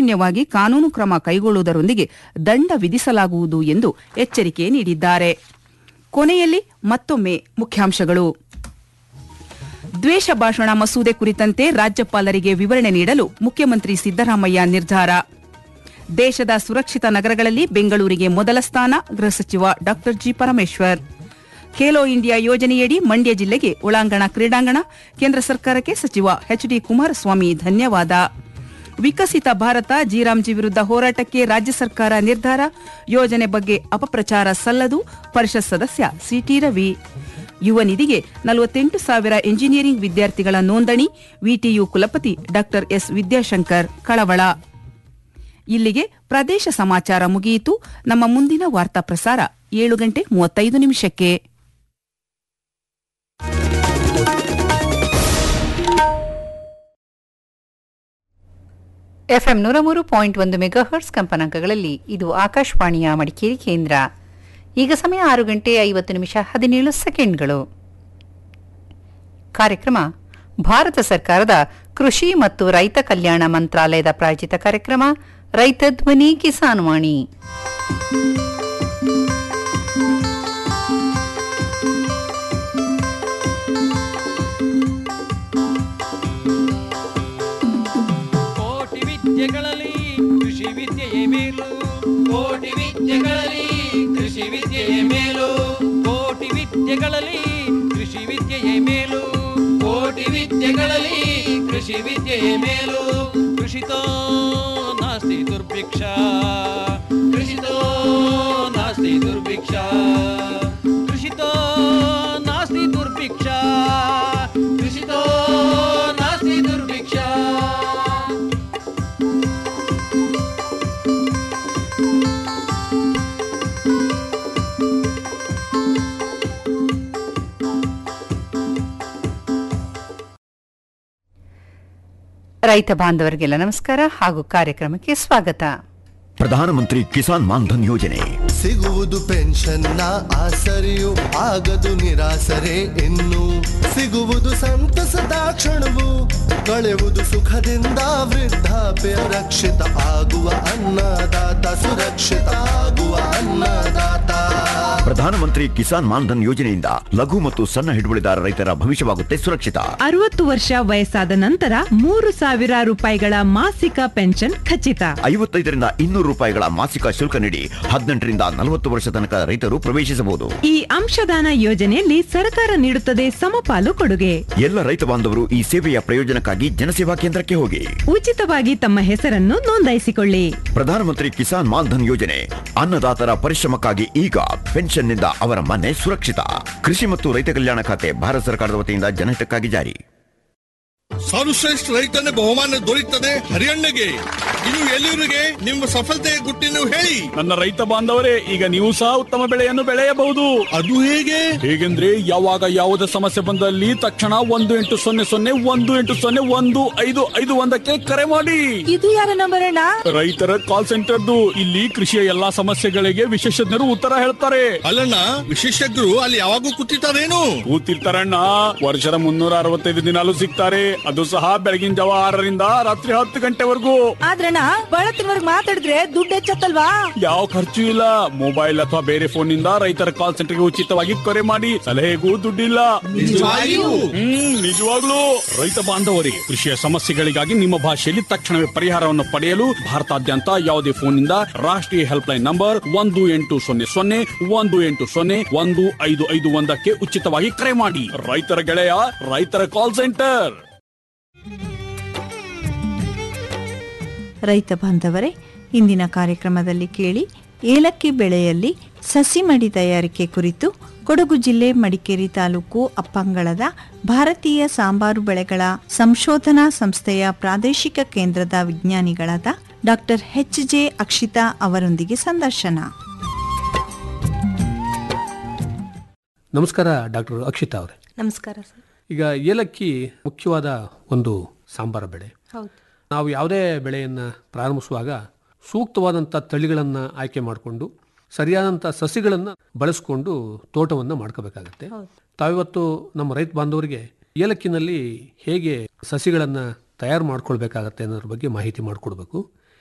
ನಿರ್ದಾಕ್ಷಿಣ್ಯವಾಗಿ ಕಾನೂನು ಕ್ರಮ ಕೈಗೊಳ್ಳುವುದರೊಂದಿಗೆ ದಂಡ ವಿಧಿಸಲಾಗುವುದು ಎಂದು ಎಚ್ಚರಿಕೆ ನೀಡಿದ್ದಾರೆ ಕೊನೆಯಲ್ಲಿ ಮತ್ತೊಮ್ಮೆ ಮುಖ್ಯಾಂಶಗಳು ದ್ವೇಷ ಭಾಷಣ ಮಸೂದೆ ಕುರಿತಂತೆ ರಾಜ್ಯಪಾಲರಿಗೆ ವಿವರಣೆ ನೀಡಲು ಮುಖ್ಯಮಂತ್ರಿ ಸಿದ್ದರಾಮಯ್ಯ ನಿರ್ಧಾರ ದೇಶದ ಸುರಕ್ಷಿತ ನಗರಗಳಲ್ಲಿ ಬೆಂಗಳೂರಿಗೆ ಮೊದಲ ಸ್ಥಾನ ಗೃಹ ಸಚಿವ ಡಾ ಜಿ ಪರಮೇಶ್ವರ್ ಖೇಲೋ ಇಂಡಿಯಾ ಯೋಜನೆಯಡಿ ಮಂಡ್ಯ ಜಿಲ್ಲೆಗೆ ಒಳಾಂಗಣ ಕ್ರೀಡಾಂಗಣ ಕೇಂದ್ರ ಸರ್ಕಾರಕ್ಕೆ ಸಚಿವ ಎಚ್ ಡಿ ಕುಮಾರಸ್ವಾಮಿ ಧನ್ಯವಾದ ವಿಕಸಿತ ಭಾರತ ಜೀರಾಮ್ಜಿ ವಿರುದ್ಧ ಹೋರಾಟಕ್ಕೆ ರಾಜ್ಯ ಸರ್ಕಾರ ನಿರ್ಧಾರ ಯೋಜನೆ ಬಗ್ಗೆ ಅಪಪ್ರಚಾರ ಸಲ್ಲದು ಪರಿಷತ್ ಸದಸ್ಯ ಸಿಟಿ ರವಿ ಯುವ ನಿಧಿಗೆ ನಲವತ್ತೆಂಟು ಸಾವಿರ ಎಂಜಿನಿಯರಿಂಗ್ ವಿದ್ಯಾರ್ಥಿಗಳ ನೋಂದಣಿ ವಿಟಿಯು ಕುಲಪತಿ ಡಾ ಎಸ್ ವಿದ್ಯಾಶಂಕರ್ ಕಳವಳ ಇಲ್ಲಿಗೆ ಪ್ರದೇಶ ಸಮಾಚಾರ ಮುಗಿಯಿತು ನಮ್ಮ ಮುಂದಿನ ವಾರ್ತಾ ಪ್ರಸಾರ ಏಳು ಗಂಟೆ ಮೂವತ್ತೈದು ನಿಮಿಷಕ್ಕೆ ಎಫ್ಎಂ ನೂರ ಮೂರು ಪಾಯಿಂಟ್ ಒಂದು ಮೆಗಾಹರ್ಟ್ಸ್ ಕಂಪನಾಂಕಗಳಲ್ಲಿ ಇದು ಆಕಾಶವಾಣಿಯ ಮಡಿಕೇರಿ ಕೇಂದ್ರ ಈಗ ಸಮಯ ಆರು ಗಂಟೆ ಐವತ್ತು ನಿಮಿಷ ಹದಿನೇಳು ಸೆಕೆಂಡ್ಗಳು ಕಾರ್ಯಕ್ರಮ ಭಾರತ ಸರ್ಕಾರದ ಕೃಷಿ ಮತ್ತು ರೈತ ಕಲ್ಯಾಣ ಮಂತ್ರಾಲಯದ ಪ್ರಾಯೋಜಿತ ಕಾರ್ಯಕ್ರಮ ರೈತ ಧ್ವನಿ ಕಿಸಾನ್ ವಾಣಿ ಕೋಟಿ ವಿದ್ಯೆಗಳಲ್ಲಿ ಕೃಷಿ ವಿದ್ಯೆಯೇ ಮೇಲು ಕೋಟಿ ವಿದ್ಯೆಗಳಲ್ಲಿ ಕೃಷಿ ವಿದ್ಯೆಯೇ ಮೇಲು ಕೋಟಿ ವಿದ್ಯೆಗಳಲ್ಲಿ ಕೃಷಿ ವಿದ್ಯೆಯೇ ಮೇಲು ಕೋಟಿ ವಿದ್ಯೆಗಳಲ್ಲಿ ಕೃಷಿ ವಿದ್ಯೆಯೇ ಮೇಲು ಕೃಷಿತೋ ನಾಸ್ತಿ ದುರ್ಭಿಕ್ಷ ಕೃಷಿತೋ ನಾಸ್ತಿ ದುರ್ಭಿಕ್ಷ ಕೃಷಿತೋ ನಾಸ್ತಿ ದುರ್ಭಿಕ್ಷ ಕೃಷಿತೋ ನಾಸ್ತಿ ದುರ್ಭಿಕ್ಷ ರೈತ ಬಾಂಧವರಿಗೆಲ್ಲ ನಮಸ್ಕಾರ ಹಾಗೂ ಕಾರ್ಯಕ್ರಮಕ್ಕೆ ಸ್ವಾಗತ ಪ್ರಧಾನಮಂತ್ರಿ ಕಿಸಾನ್ ಮಾನ್ಧನ್ ಯೋಜನೆ ಸಿಗುವುದು ಪೆನ್ಷನ್ನ ಆಸರೆಯು ಆಗದು ನಿರಾಸರೆ ಇನ್ನು ಸಿಗುವುದು ಸಂತಸದ ಕ್ಷಣವು ಕಳೆವುದು ಸುಖದಿಂದ ವೃದ್ಧಾಪ್ಯ ರಕ್ಷಿತ ಆಗುವ ಅನ್ನದಾತ ಸುರಕ್ಷಿತ ಆಗುವ ಅನ್ನದಾತ ಪ್ರಧಾನಮಂತ್ರಿ ಕಿಸಾನ್ ಮಾನ್ಧನ್ ಯೋಜನೆಯಿಂದ ಲಘು ಮತ್ತು ಸಣ್ಣ ಹಿಡುವಳಿದಾರ ರೈತರ ಭವಿಷ್ಯವಾಗುತ್ತೆ ಸುರಕ್ಷಿತ ಅರವತ್ತು ವರ್ಷ ವಯಸ್ಸಾದ ನಂತರ ಮೂರು ಸಾವಿರ ರೂಪಾಯಿಗಳ ಮಾಸಿಕ ಪೆನ್ಷನ್ ಖಚಿತ ಐವತ್ತೈದರಿಂದ ಇನ್ನೂರು ರೂಪಾಯಿಗಳ ಮಾಸಿಕ ಶುಲ್ಕ ನೀಡಿ ಹದಿನೆಂಟರಿಂದ ನಲವತ್ತು ವರ್ಷ ತನಕ ರೈತರು ಪ್ರವೇಶಿಸಬಹುದು ಈ ಅಂಶದಾನ ಯೋಜನೆಯಲ್ಲಿ ಸರ್ಕಾರ ನೀಡುತ್ತದೆ ಸಮಪಾಲು ಕೊಡುಗೆ ಎಲ್ಲ ರೈತ ಬಾಂಧವರು ಈ ಸೇವೆಯ ಪ್ರಯೋಜನಕ್ಕಾಗಿ ಜನಸೇವಾ ಕೇಂದ್ರಕ್ಕೆ ಹೋಗಿ ಉಚಿತವಾಗಿ ತಮ್ಮ ಹೆಸರನ್ನು ನೋಂದಾಯಿಸಿಕೊಳ್ಳಿ ಪ್ರಧಾನಮಂತ್ರಿ ಕಿಸಾನ್ ಮಾನ್ಧನ್ ಯೋಜನೆ ಅನ್ನದಾತರ ಪರಿಶ್ರಮಕ್ಕಾಗಿ ಈಗ ಪೆನ್ಷನ್ನಿಂದ ಅವರ ಮನೆ ಸುರಕ್ಷಿತ ಕೃಷಿ ಮತ್ತು ರೈತ ಕಲ್ಯಾಣ ಖಾತೆ ಭಾರತ ಸರ್ಕಾರದ ವತಿಯಿಂದ ಜನಹಿತಕ್ಕಾಗಿ ಜಾರಿ ಸರ್ವಶ್ರೇಷ್ಠ ರೈತನ ಬಹುಮಾನ ದೊರೆಯುತ್ತದೆ ಹರಿಯಣ್ಣಗೆ ಇದು ಎಲ್ಲಿವರಿಗೆ ನಿಮ್ಮ ಸಫಲತೆಯ ಗುಟ್ಟಿನ ಹೇಳಿ ನನ್ನ ರೈತ ಬಾಂಧವರೇ ಈಗ ನೀವು ಸಹ ಉತ್ತಮ ಬೆಳೆಯನ್ನು ಬೆಳೆಯಬಹುದು ಅದು ಹೇಗೆ ಹೇಗೆಂದ್ರೆ ಯಾವಾಗ ಯಾವುದೇ ಸಮಸ್ಯೆ ಬಂದಲ್ಲಿ ತಕ್ಷಣ ಒಂದು ಎಂಟು ಸೊನ್ನೆ ಸೊನ್ನೆ ಒಂದು ಎಂಟು ಸೊನ್ನೆ ಒಂದು ಐದು ಐದು ಒಂದಕ್ಕೆ ಕರೆ ಮಾಡಿ ಇದು ಯಾರ ನಂಬರ್ ಅಣ್ಣ ರೈತರ ಕಾಲ್ ಸೆಂಟರ್ದು ಇಲ್ಲಿ ಕೃಷಿಯ ಎಲ್ಲಾ ಸಮಸ್ಯೆಗಳಿಗೆ ವಿಶೇಷಜ್ಞರು ಉತ್ತರ ಹೇಳ್ತಾರೆ ಅಲ್ಲಣ್ಣ ವಿಶೇಷಜ್ಞರು ಅಲ್ಲಿ ಯಾವಾಗೂ ಕೂತಿರ್ತಾರೇನು ಕೂತಿರ್ತಾರಣ್ಣ ವರ್ಷದ ಮುನ್ನೂರ ಅರವತ್ತೈದು ದಿನಾಲು ಸಿಗ್ತಾರೆ ಅದು ಸಹ ಬೆಳಗಿನ ಜಾವ ಆರರಿಂದ ರಾತ್ರಿ ಹತ್ತು ಗಂಟೆವರೆಗೂ ಆದ್ರಣ್ಣ ಬಹಳ ತಿನ್ವರ್ಗ್ ಮಾತಾಡಿದ್ರೆ ದುಡ್ಡು ಹೆಚ್ಚತ್ತಲ್ವಾ ಯಾವ ಖರ್ಚು ಇಲ್ಲ ಮೊಬೈಲ್ ಅಥವಾ ಬೇರೆ ಫೋನ್ ನಿಂದ ರೈತರ ಕಾಲ್ ಸೆಂಟರ್ಗೆ ಉಚಿತವಾಗಿ ಕರೆ ಮಾಡಿ ಸಲಹೆಗೂ ದುಡ್ಡಿಲ್ಲ ನಿಜವಾಗಿಯೂ? ಹ್ಮ್ ನಿಜವಾಗ್ಲೂ ರೈತ ಬಾಂಧವರಿಗೆ ಕೃಷಿಯ ಸಮಸ್ಯೆಗಳಿಗಾಗಿ ನಿಮ್ಮ ಭಾಷೆಯಲ್ಲಿ ತಕ್ಷಣವೇ ಪರಿಹಾರವನ್ನು ಪಡೆಯಲು ಭಾರತಾದ್ಯಂತ ಯಾವುದೇ ಫೋನ್ ನಿಂದ ರಾಷ್ಟ್ರೀಯ ಹೆಲ್ಪ್ ಲೈನ್ ನಂಬರ್ ಒಂದು ಎಂಟು ಸೊನ್ನೆ ಸೊನ್ನೆ ಒಂದು ಎಂಟು ಸೊನ್ನೆ ಒಂದು ಐದು ಐದು ಒಂದಕ್ಕೆ ಉಚಿತವಾಗಿ ಕರೆ ಮಾಡಿ ರೈತರ ಗೆಳೆಯ ರೈತರ ಕಾಲ್ ಸೆಂಟರ್ ರೈತ ಬಾಂಧವರೇ ಇಂದಿನ ಕಾರ್ಯಕ್ರಮದಲ್ಲಿ ಕೇಳಿ ಏಲಕ್ಕಿ ಬೆಳೆಯಲ್ಲಿ ಸಸಿ ಮಡಿ ತಯಾರಿಕೆ ಕುರಿತು ಕೊಡಗು ಜಿಲ್ಲೆ ಮಡಿಕೇರಿ ತಾಲೂಕು ಅಪ್ಪಂಗಳದ ಭಾರತೀಯ ಸಾಂಬಾರು ಬೆಳೆಗಳ ಸಂಶೋಧನಾ ಸಂಸ್ಥೆಯ ಪ್ರಾದೇಶಿಕ ಕೇಂದ್ರದ ವಿಜ್ಞಾನಿಗಳಾದ ಡಾಕ್ಟರ್ ಎಚ್ ಜೆ ಅಕ್ಷಿತಾ ಅವರೊಂದಿಗೆ ಸಂದರ್ಶನ ನಮಸ್ಕಾರ ಡಾಕ್ಟರ್ ಅಕ್ಷಿತಾ ಅವರೇ ನಮಸ್ಕಾರ ಸರ್ ಈಗ ಏಲಕ್ಕಿ ಮುಖ್ಯವಾದ ಒಂದು ಸಾಂಬಾರ ಬೆಳೆ ಹೌದು ನಾವು ಯಾವುದೇ ಬೆಳೆಯನ್ನು ಪ್ರಾರಂಭಿಸುವಾಗ ಸೂಕ್ತವಾದಂಥ ತಳಿಗಳನ್ನು ಆಯ್ಕೆ ಮಾಡಿಕೊಂಡು ಸರಿಯಾದಂಥ ಸಸಿಗಳನ್ನು ಬಳಸ್ಕೊಂಡು ತೋಟವನ್ನು ಮಾಡ್ಕೋಬೇಕಾಗತ್ತೆ ತಾವಿವತ್ತು ನಮ್ಮ ರೈತ ಬಾಂಧವರಿಗೆ ಏಲಕ್ಕಿನಲ್ಲಿ ಹೇಗೆ ಸಸಿಗಳನ್ನು ತಯಾರು ಮಾಡ್ಕೊಳ್ಬೇಕಾಗತ್ತೆ ಅನ್ನೋದ್ರ ಬಗ್ಗೆ ಮಾಹಿತಿ ಮಾಡಿಕೊಡ್ಬೇಕು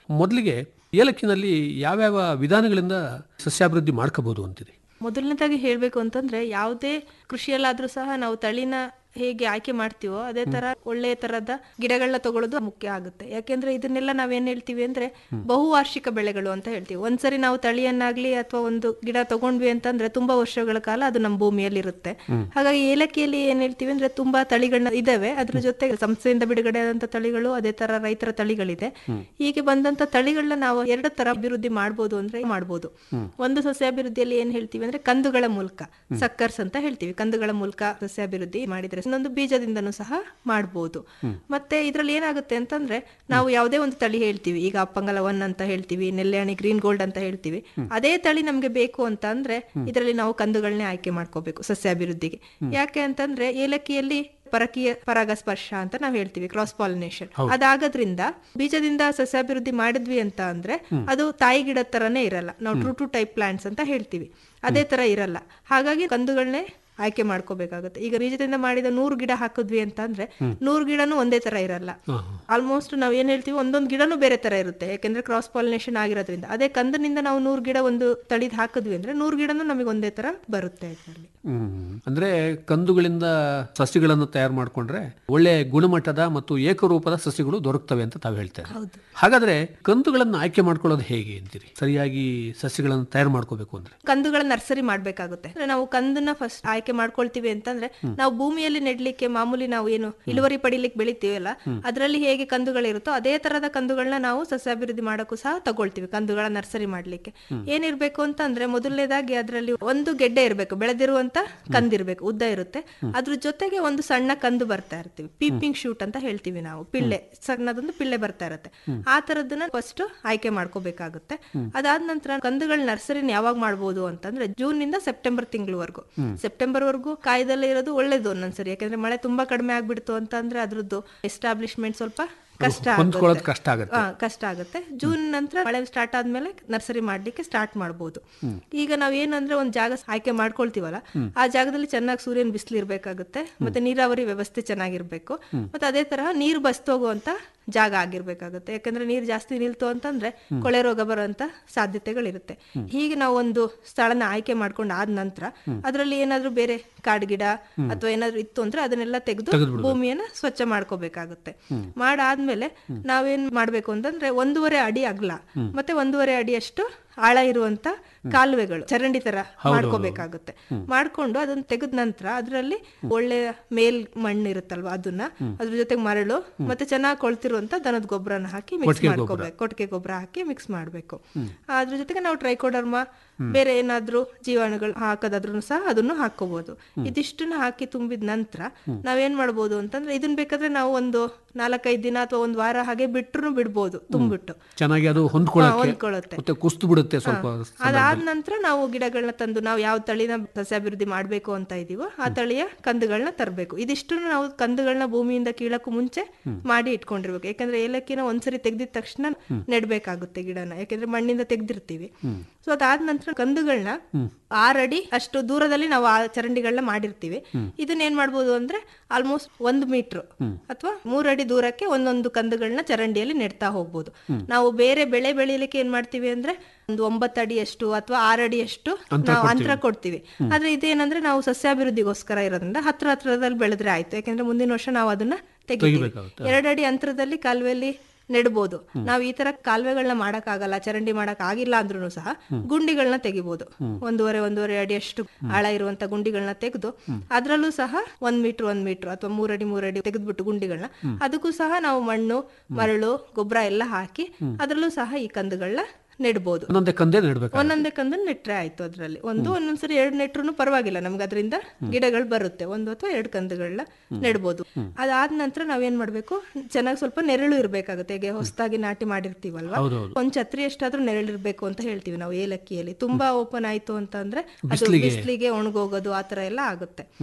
ಮೊದಲಿಗೆ ಏಲಕ್ಕಿನಲ್ಲಿ ಯಾವ್ಯಾವ ವಿಧಾನಗಳಿಂದ ಸಸ್ಯಾಭಿವೃದ್ಧಿ ಮಾಡ್ಕೋಬಹುದು ಅಂತಿದೆ ಮೊದಲನೇದಾಗಿ ಹೇಳಬೇಕು ಅಂತಂದ್ರೆ ಯಾವುದೇ ಕೃಷಿಯಲ್ಲಾದ್ರೂ ಸಹ ನಾವು ತಳಿನ ಹೇಗೆ ಆಯ್ಕೆ ಮಾಡ್ತೀವೋ ಅದೇ ತರ ಒಳ್ಳೆಯ ತರದ ಗಿಡಗಳನ್ನ ತಗೊಳ್ಳೋದು ಮುಖ್ಯ ಆಗುತ್ತೆ ಯಾಕೆಂದ್ರೆ ಇದನ್ನೆಲ್ಲ ನಾವೇನ್ ಹೇಳ್ತೀವಿ ಅಂದ್ರೆ ಬಹುವಾರ್ಷಿಕ ಬೆಳೆಗಳು ಅಂತ ಹೇಳ್ತೀವಿ ಒಂದ್ಸರಿ ನಾವು ತಳಿಯನ್ನಾಗ್ಲಿ ಅಥವಾ ಒಂದು ಗಿಡ ತಗೊಂಡ್ವಿ ಅಂತಂದ್ರೆ ತುಂಬಾ ವರ್ಷಗಳ ಕಾಲ ಅದು ನಮ್ಮ ಭೂಮಿಯಲ್ಲಿ ಇರುತ್ತೆ ಹಾಗಾಗಿ ಏಲಕ್ಕಿಯಲ್ಲಿ ಏನ್ ಹೇಳ್ತೀವಿ ಅಂದ್ರೆ ತುಂಬಾ ತಳಿಗಳನ್ನ ಇದಾವೆ ಅದ್ರ ಜೊತೆ ಸಂಸ್ಥೆಯಿಂದ ಬಿಡುಗಡೆ ಆದಂತ ತಳಿಗಳು ಅದೇ ತರ ರೈತರ ತಳಿಗಳಿದೆ ಹೀಗೆ ಬಂದಂತ ತಳಿಗಳನ್ನ ನಾವು ಎರಡು ತರ ಅಭಿವೃದ್ಧಿ ಮಾಡ್ಬೋದು ಅಂದ್ರೆ ಮಾಡ್ಬೋದು ಒಂದು ಸಸ್ಯಾಭಿವೃದ್ಧಿಯಲ್ಲಿ ಏನ್ ಹೇಳ್ತೀವಿ ಅಂದ್ರೆ ಕಂದುಗಳ ಮೂಲಕ ಸಕ್ಕರ್ಸ್ ಅಂತ ಹೇಳ್ತೀವಿ ಕಂದುಗಳ ಮೂಲಕ ಸಸ್ಯಾಭಿವೃದ್ಧಿ ಮಾಡಿದ್ರೆ ಇನ್ನೊಂದು ಬೀಜದಿಂದನೂ ಸಹ ಮಾಡ್ಬೋದು ಮತ್ತೆ ಇದ್ರಲ್ಲಿ ಏನಾಗುತ್ತೆ ಅಂತಂದ್ರೆ ನಾವು ಯಾವುದೇ ಒಂದು ತಳಿ ಹೇಳ್ತೀವಿ ಈಗ ಅಪ್ಪಂಗಲ ಒನ್ ಅಂತ ಹೇಳ್ತೀವಿ ನೆಲ್ಲೆಹಣಿ ಗ್ರೀನ್ ಗೋಲ್ಡ್ ಅಂತ ಹೇಳ್ತೀವಿ ಅದೇ ತಳಿ ನಮ್ಗೆ ಬೇಕು ಅಂತ ಅಂದ್ರೆ ಇದರಲ್ಲಿ ನಾವು ಕಂದುಗಳನ್ನೇ ಆಯ್ಕೆ ಮಾಡ್ಕೋಬೇಕು ಸಸ್ಯಾಭಿವೃದ್ಧಿಗೆ ಯಾಕೆ ಅಂತಂದ್ರೆ ಏಲಕ್ಕಿಯಲ್ಲಿ ಪರಕೀಯ ಪರಾಗಸ್ಪರ್ಶ ಅಂತ ನಾವು ಹೇಳ್ತೀವಿ ಕ್ರಾಸ್ ಪಾಲಿನೇಷನ್ ಅದಾಗೋದ್ರಿಂದ ಬೀಜದಿಂದ ಸಸ್ಯಾಭಿವೃದ್ಧಿ ಮಾಡಿದ್ವಿ ಅಂತ ಅಂದ್ರೆ ಅದು ತಾಯಿ ಗಿಡದ ತರನೇ ಇರಲ್ಲ ನಾವು ಟ್ರೂ ಟು ಟೈಪ್ ಪ್ಲಾಂಟ್ಸ್ ಅಂತ ಹೇಳ್ತೀವಿ ಅದೇ ತರ ಇರಲ್ಲ ಹಾಗಾಗಿ ಕಂದುಗಳನ್ನೇ ಆಯ್ಕೆ ಮಾಡ್ಕೋಬೇಕಾಗುತ್ತೆ ಈಗ ಬೀಜದಿಂದ ಮಾಡಿದ ನೂರು ಗಿಡ ಹಾಕಿದ್ವಿ ಅಂತ ಅಂದ್ರೆ ನೂರು ಗಿಡನೂ ಒಂದೇ ತರ ಇರಲ್ಲ ಆಲ್ಮೋಸ್ಟ್ ನಾವ್ ಏನ್ ಹೇಳ್ತೀವಿ ಒಂದೊಂದು ಗಿಡನೂ ಬೇರೆ ತರ ಇರುತ್ತೆ ಯಾಕೆಂದ್ರೆ ಕ್ರಾಸ್ ಪಾಲಿನೇಷನ್ ಆಗಿರೋದ್ರಿಂದ ಅದೇ ಕಂದನಿಂದ ನಾವು ನೂರು ಗಿಡ ಒಂದು ತಳಿದ್ ಹಾಕಿದ್ವಿ ಅಂದ್ರೆ ನೂರು ಗಿಡನೂ ನಮಗೆ ಒಂದೇ ತರ ಬರುತ್ತೆ ಇದರಲ್ಲಿ ಹ್ಮ್. ಅಂದ್ರೆ ಕಂದುಗಳಿಂದ ಸಸ್ಯಗಳನ್ನು ತಯಾರು ಮಾಡಿಕೊಂಡ್ರೆ ಒಳ್ಳೆ ಗುಣಮಟ್ಟದ ಮತ್ತು ಏಕರೂಪದ ಸಸ್ಯಗಳು ದೊರಕ್ತವೆ ಅಂತ ತಾವು ಹೇಳ್ತಾರೆ ಹಾಗಾದ್ರೆ ಕಂದುಗಳನ್ನು ಆಯ್ಕೆ ಮಾಡ್ಕೊಳ್ಳೋದು ಹೇಗೆ ಅಂತೀರಿ ಸರಿಯಾಗಿ ಸಸ್ಯಗಳನ್ನು ತಯಾರು ಮಾಡ್ಕೋಬೇಕು ಅಂದ್ರೆ ಕಂದುಗಳ ನರ್ಸರಿ ಮಾಡ್ಬೇಕಾಗುತ್ತೆ ಅಂದ್ರೆ ನಾವು ಕಂದನ್ನ ಫಸ್ಟ್ ಆಯ್ಕೆ ಮಾಡ್ಕೊಳ್ತೀವಿ ಅಂತಂದ್ರೆ ನಾವು ಭೂಮಿಯಲ್ಲಿ ನೆಡ್ಲಿಕ್ಕೆ ಮಾಮೂಲಿ ನಾವು ಏನು ಇಳುವರಿ ಪಡಿಲಿಕ್ಕೆ ಬೆಳಿತೀವಲ್ಲ ಅದರಲ್ಲಿ ಹೇಗೆ ಕಂದುಗಳಿರುತ್ತೋ ಅದೇ ತರದ ಕಂದುಗಳನ್ನ ನಾವು ಸಸ್ಯಾಭಿವೃದ್ಧಿ ಮಾಡಕ್ಕೂ ಸಹ ತಗೊಳ್ತೀವಿ ಕಂದುಗಳ ನರ್ಸರಿ ಮಾಡ್ಲಿಕ್ಕೆ ಏನಿರ್ಬೇಕು ಅಂತಂದ್ರೆ ಮೊದಲನೇದಾಗಿ ಅದರಲ್ಲಿ ಒಂದು ಗೆಡ್ಡೆ ಇರಬೇಕು ಬೆಳೆದಿರುವಂತ ಕಂದಿರ್ಬೇಕು ಉದ್ದ ಇರುತ್ತೆ ಅದ್ರ ಜೊತೆಗೆ ಒಂದು ಸಣ್ಣ ಕಂದು ಬರ್ತಾ ಇರ್ತೀವಿ ಪೀಪಿಂಗ್ ಶೂಟ್ ಅಂತ ಹೇಳ್ತೀವಿ ನಾವು ಪಿಳ್ಳೆ ಸಣ್ಣದೊಂದು ಪಿಳ್ಳೆ ಬರ್ತಾ ಇರುತ್ತೆ ಆ ತರದನ್ನ ಫಸ್ಟ್ ಆಯ್ಕೆ ಮಾಡ್ಕೋಬೇಕಾಗುತ್ತೆ ಅದಾದ ನಂತರ ಕಂದುಗಳ ನರ್ಸರಿನ ಯಾವಾಗ ಮಾಡ್ಬೋದು ಅಂತಂದ್ರೆ ಜೂನ್ ನಿಂದ ಸೆಪ್ಟೆಂಬರ್ ತಿಂಗಳವರೆಗೂ ಸೆಪ್ಟೆಂಬರ್ ವರೆಗೂ ಕಾಯ್ದಲ್ಲೇ ಇರೋದು ಒಳ್ಳೇದು ಒಂದೊಂದ್ಸರಿ ಯಾಕಂದ್ರೆ ಮಳೆ ತುಂಬಾ ಕಡಿಮೆ ಆಗ್ಬಿಡ್ತು ಅಂತ ಅಂದ್ರೆ ಅದ್ರದ್ದು ಎಸ್ಟಾಬ್ಲಿಷ್ಮೆಂಟ್ ಸ್ವಲ್ಪ ಕಷ್ಟ ಹೊಂದ್ಕೊಳ್ಳೋದು ಆಗುತ್ತೆ. ಕಷ್ಟ ಆಗುತ್ತೆ ಆ, ಕಷ್ಟ ಆಗುತ್ತೆ ಜೂನ್ ನಂತರ ಮಳೆ ಸ್ಟಾರ್ಟ್ ಆದ್ಮೇಲೆ ನರ್ಸರಿ ಮಾಡ್ಲಿಕ್ಕೆ ಸ್ಟಾರ್ಟ್ ಮಾಡ್ಬೋದು ಈಗ ನಾವ್ ಏನಂದ್ರೆ ಒಂದ್ ಜಾಗ ಆಯ್ಕೆ ಮಾಡ್ಕೊಳ್ತೀವಲ್ಲ ಆ ಜಾಗದಲ್ಲಿ ಚೆನ್ನಾಗಿ ಸೂರ್ಯನ ಬಿಸಿಲು ಇರ್ಬೇಕಾಗುತ್ತೆ ಮತ್ತೆ ನೀರಾವರಿ ವ್ಯವಸ್ಥೆ ಚೆನ್ನಾಗಿರ್ಬೇಕು ಮತ್ತೆ ಅದೇ ತರಹ ನೀರು ಬಸ್ತೋಗುವಂತ ಜಾಗ ಆಗಿರ್ಬೇಕಾಗುತ್ತೆ ಯಾಕಂದ್ರೆ ನೀರು ಜಾಸ್ತಿ ನಿಲ್ತು ಅಂತಂದ್ರೆ ಕೊಳೆ ರೋಗ ಬರುವಂತ ಸಾಧ್ಯತೆಗಳಿರುತ್ತೆ ಹೀಗೆ ನಾವು ಒಂದು ಸ್ಥಳನ ಆಯ್ಕೆ ಮಾಡ್ಕೊಂಡು ಆದ ನಂತರ ಅದರಲ್ಲಿ ಏನಾದ್ರೂ ಬೇರೆ ಕಾಡ್ಗಿಡ ಅಥವಾ ಏನಾದ್ರೂ ಇತ್ತು ಅಂದ್ರೆ ಅದನ್ನೆಲ್ಲ ತೆಗೆದು ಭೂಮಿಯನ್ನ ಸ್ವಚ್ಛ ಮಾಡ್ಕೋಬೇಕಾಗುತ್ತೆ ಮಾಡಾದ್ಮೇಲೆ ನಾವೇನ್ ಮಾಡ್ಬೇಕು ಅಂತಂದ್ರೆ ಒಂದೂವರೆ ಅಡಿ ಅಗಲ ಮತ್ತೆ ಒಂದೂವರೆ ಅಡಿಯಷ್ಟು ಆಳ ಇರುವಂತ ಕಾಲುವೆಗಳು ಚರಂಡಿ ತರ ಮಾಡ್ಕೋಬೇಕಾಗುತ್ತೆ ಮಾಡ್ಕೊಂಡು ಅದನ್ನ ತೆಗೆದ ನಂತರ ಅದರಲ್ಲಿ ಒಳ್ಳೆ ಮೇಲ್ ಮಣ್ಣು ಇರುತ್ತಲ್ವಾ ಅದನ್ನ ಅದ್ರ ಜೊತೆಗೆ ಮರಳು ಮತ್ತೆ ಚೆನ್ನಾಗಿ ಕೊಳ್ತಿರುವಂತ ದನದ ಗೊಬ್ಬರನ ಹಾಕಿ ಮಿಕ್ಸ್ ಮಾಡ್ಕೋಬೇಕು ಕೊಟ್ಟಿಗೆ ಗೊಬ್ಬರ ಹಾಕಿ ಮಿಕ್ಸ್ ಮಾಡ್ಬೇಕು ಅದ್ರ ಜೊತೆಗೆ ನಾವು ಟ್ರೈಕೋಡರ್ಮಾ ಬೇರೆ ಏನಾದ್ರೂ ಜೀವಾಣುಗಳು ಹಾಕೋದಾದ್ರೂ ಸಹ ಅದನ್ನು ಹಾಕೋಬಹುದು ಇದಿಷ್ಟನ್ನ ಹಾಕಿ ತುಂಬಿದ ನಂತರ ನಾವೇನ್ ಮಾಡ್ಬೋದು ಅಂತಂದ್ರೆ ಇದನ್ನ ಬೇಕಾದ್ರೆ ನಾವು ಒಂದು ನಾಲ್ಕೈದು ದಿನ ಅಥವಾ ಒಂದ್ ವಾರ ಹಾಗೆ ಬಿಟ್ರು ಬಿಡ್ಬೋದು ತುಂಬಿಟ್ಟು ಚೆನ್ನಾಗಿ ಅದು ಹೊಂದ್ಕೊಳ್ಳಕ್ಕೆ ಹೊಂದ್ಕೊಳ್ಳುತ್ತೆ ಮತ್ತೆ ಕುಸ್ತು ಬಿಡುತ್ತೆ ಸ್ವಲ್ಪ ಅದಾದ ನಂತರ ನಾವು ಗಿಡಗಳನ್ನ ತಂದು ನಾವು ಯಾವ ತಳಿನ ಸಸ್ಯಾಭಿವೃದ್ಧಿ ಮಾಡ್ಬೇಕು ಅಂತ ಇದೀವೋ ಆ ತಳಿಯ ಕಂದುಗಳನ್ನ ತರಬೇಕು ಇದಿಷ್ಟು ನಾವು ಕಂದುಗಳನ್ನ ಭೂಮಿಯಿಂದ ಕೀಳಕ್ಕೂ ಮುಂಚೆ ಮಾಡಿ ಇಟ್ಕೊಂಡಿರ್ಬೇಕು ಯಾಕಂದ್ರೆ ಏಲಕ್ಕಿನ ಒಂದ್ಸರಿ ತೆಗ್ದಿದ ತಕ್ಷಣ ನೆಡ್ಬೇಕಾಗುತ್ತೆ ಗಿಡನ ಯಾಕಂದ್ರೆ ಮಣ್ಣಿಂದ ತೆಗ್ದಿರ್ತೀವಿ ಸೊ ಅದಾದ ನಂತರ ಕಂದುಗಳನ್ನ ಆರಡಿ ಅಷ್ಟು ದೂರದಲ್ಲಿ ನಾವು ಆ ಚರಂಡಿಗಳನ್ನ ಮಾಡಿರ್ತೀವಿ ಇದನ್ನ ಏನ್ ಮಾಡ್ಬೋದು ಅಂದ್ರೆ ಆಲ್ಮೋಸ್ಟ್ ಒಂದು ಮೀಟರ್ ಅಥವಾ ಮೂರಡಿ ದೂರಕ್ಕೆ ಒಂದೊಂದು ಕಂದುಗಳನ್ನ ಚರಂಡಿಯಲ್ಲಿ ನೆಡ್ತಾ ಹೋಗ್ಬೋದು ನಾವು ಬೇರೆ ಬೆಳೆ ಬೆಳಿಲಿಕ್ಕೆ ಏನ್ ಮಾಡ್ತೀವಿ ಅಂದ್ರೆ ಒಂದು ಒಂಬತ್ತು ಅಡಿಯಷ್ಟು ಅಥವಾ ಆರು ಅಡಿಯಷ್ಟು ನಾವು ಅಂತರ ಕೊಡ್ತೀವಿ ಆದ್ರೆ ಇದೇನಂದ್ರೆ ನಾವು ಸಸ್ಯಾಭಿವೃದ್ಧಿಗೋಸ್ಕರ ಇರೋದ್ರಿಂದ ಹತ್ರ ಹತ್ರದಲ್ಲಿ ಬೆಳೆದ್ರೆ ಆಯ್ತು ಯಾಕಂದ್ರೆ ಮುಂದಿನ ವರ್ಷ ನಾವು ಅದನ್ನ ತೆಗಿತೀವಿ ತೆಗಿಬೇಕಾಗುತ್ತೆ. ಎರಡು ಅಡಿ ಅಂತರದಲ್ಲಿ ಕಾಲುವೆಯಲ್ಲಿ ನೆಡ್ಬೋದು ನಾವು ಈ ತರ ಕಾಲುವೆಗಳನ್ನ ಮಾಡಕ್ ಆಗಲ್ಲ ಚರಂಡಿ ಮಾಡಕ್ ಆಗಿಲ್ಲ ಅಂದ್ರೂ ಸಹ ಗುಂಡಿಗಳನ್ನ ತೆಗಿಬಹುದು ಒಂದೂವರೆ ಒಂದೂವರೆ ಅಡಿ ಅಷ್ಟು ಆಳ ಇರುವಂತ ಗುಂಡಿಗಳನ್ನ ತೆಗೆದು ಅದ್ರಲ್ಲೂ ಸಹ ಒಂದ್ ಮೀಟರ್ ಒಂದ್ ಮೀಟರ್ ಅಥವಾ ಮೂರಡಿ ಮೂರಡಿ ತೆಗೆದ್ಬಿಟ್ಟು ಗುಂಡಿಗಳನ್ನ ಅದಕ್ಕೂ ಸಹ ನಾವು ಮಣ್ಣು ಮರಳು ಗೊಬ್ಬರ ಎಲ್ಲ ಹಾಕಿ ಅದ್ರಲ್ಲೂ ಸಹ ಈ ಕಂದುಗಳನ್ನ ನೆಡ್ಬೋದು ಒಂದೊಂದೇ ಕಂದೇ ನೆಡ್ಬೇಕು ಒಂದೊಂದೇ ಕಂದು ನೆಟ್ರೆ ಆಯ್ತು ಅದ್ರಲ್ಲಿ ಒಂದು ಒಂದೊಂದ್ಸರಿ ಎರಡು ನೆಟ್ರು ಪರವಾಗಿಲ್ಲ ನಮ್ಗೆ ಅದರಿಂದ ಗಿಡಗಳು ಬರುತ್ತೆ ಒಂದು ಅಥವಾ ಎರಡು ಕಂದುಗಳನ್ನ ನೆಡ್ಬೋದು ಅದಾದ ನಂತರ ನಾವೇನ್ ಮಾಡ್ಬೇಕು ಚೆನ್ನಾಗಿ ಸ್ವಲ್ಪ ನೆರಳು ಇರ್ಬೇಕಾಗುತ್ತೆ ಈಗ ಹೊಸದಾಗಿ ನಾಟಿ ಮಾಡಿರ್ತೀವಲ್ವಾ ಒಂದ್ ಛತ್ರಿ ಎಷ್ಟಾದ್ರೂ ನೆರಳು ಇರ್ಬೇಕು ಅಂತ ಹೇಳ್ತೀವಿ ನಾವು ಏಲಕ್ಕಿಯಲ್ಲಿ ತುಂಬಾ ಓಪನ್ ಆಯ್ತು ಅಂತ ಅಂದ್ರೆ ಅದು ಬಿಸಿಲಿಗೆ ಒಣಗೋಗೋದು ಆತರ ಎಲ್ಲ ಆಗುತ್ತೆ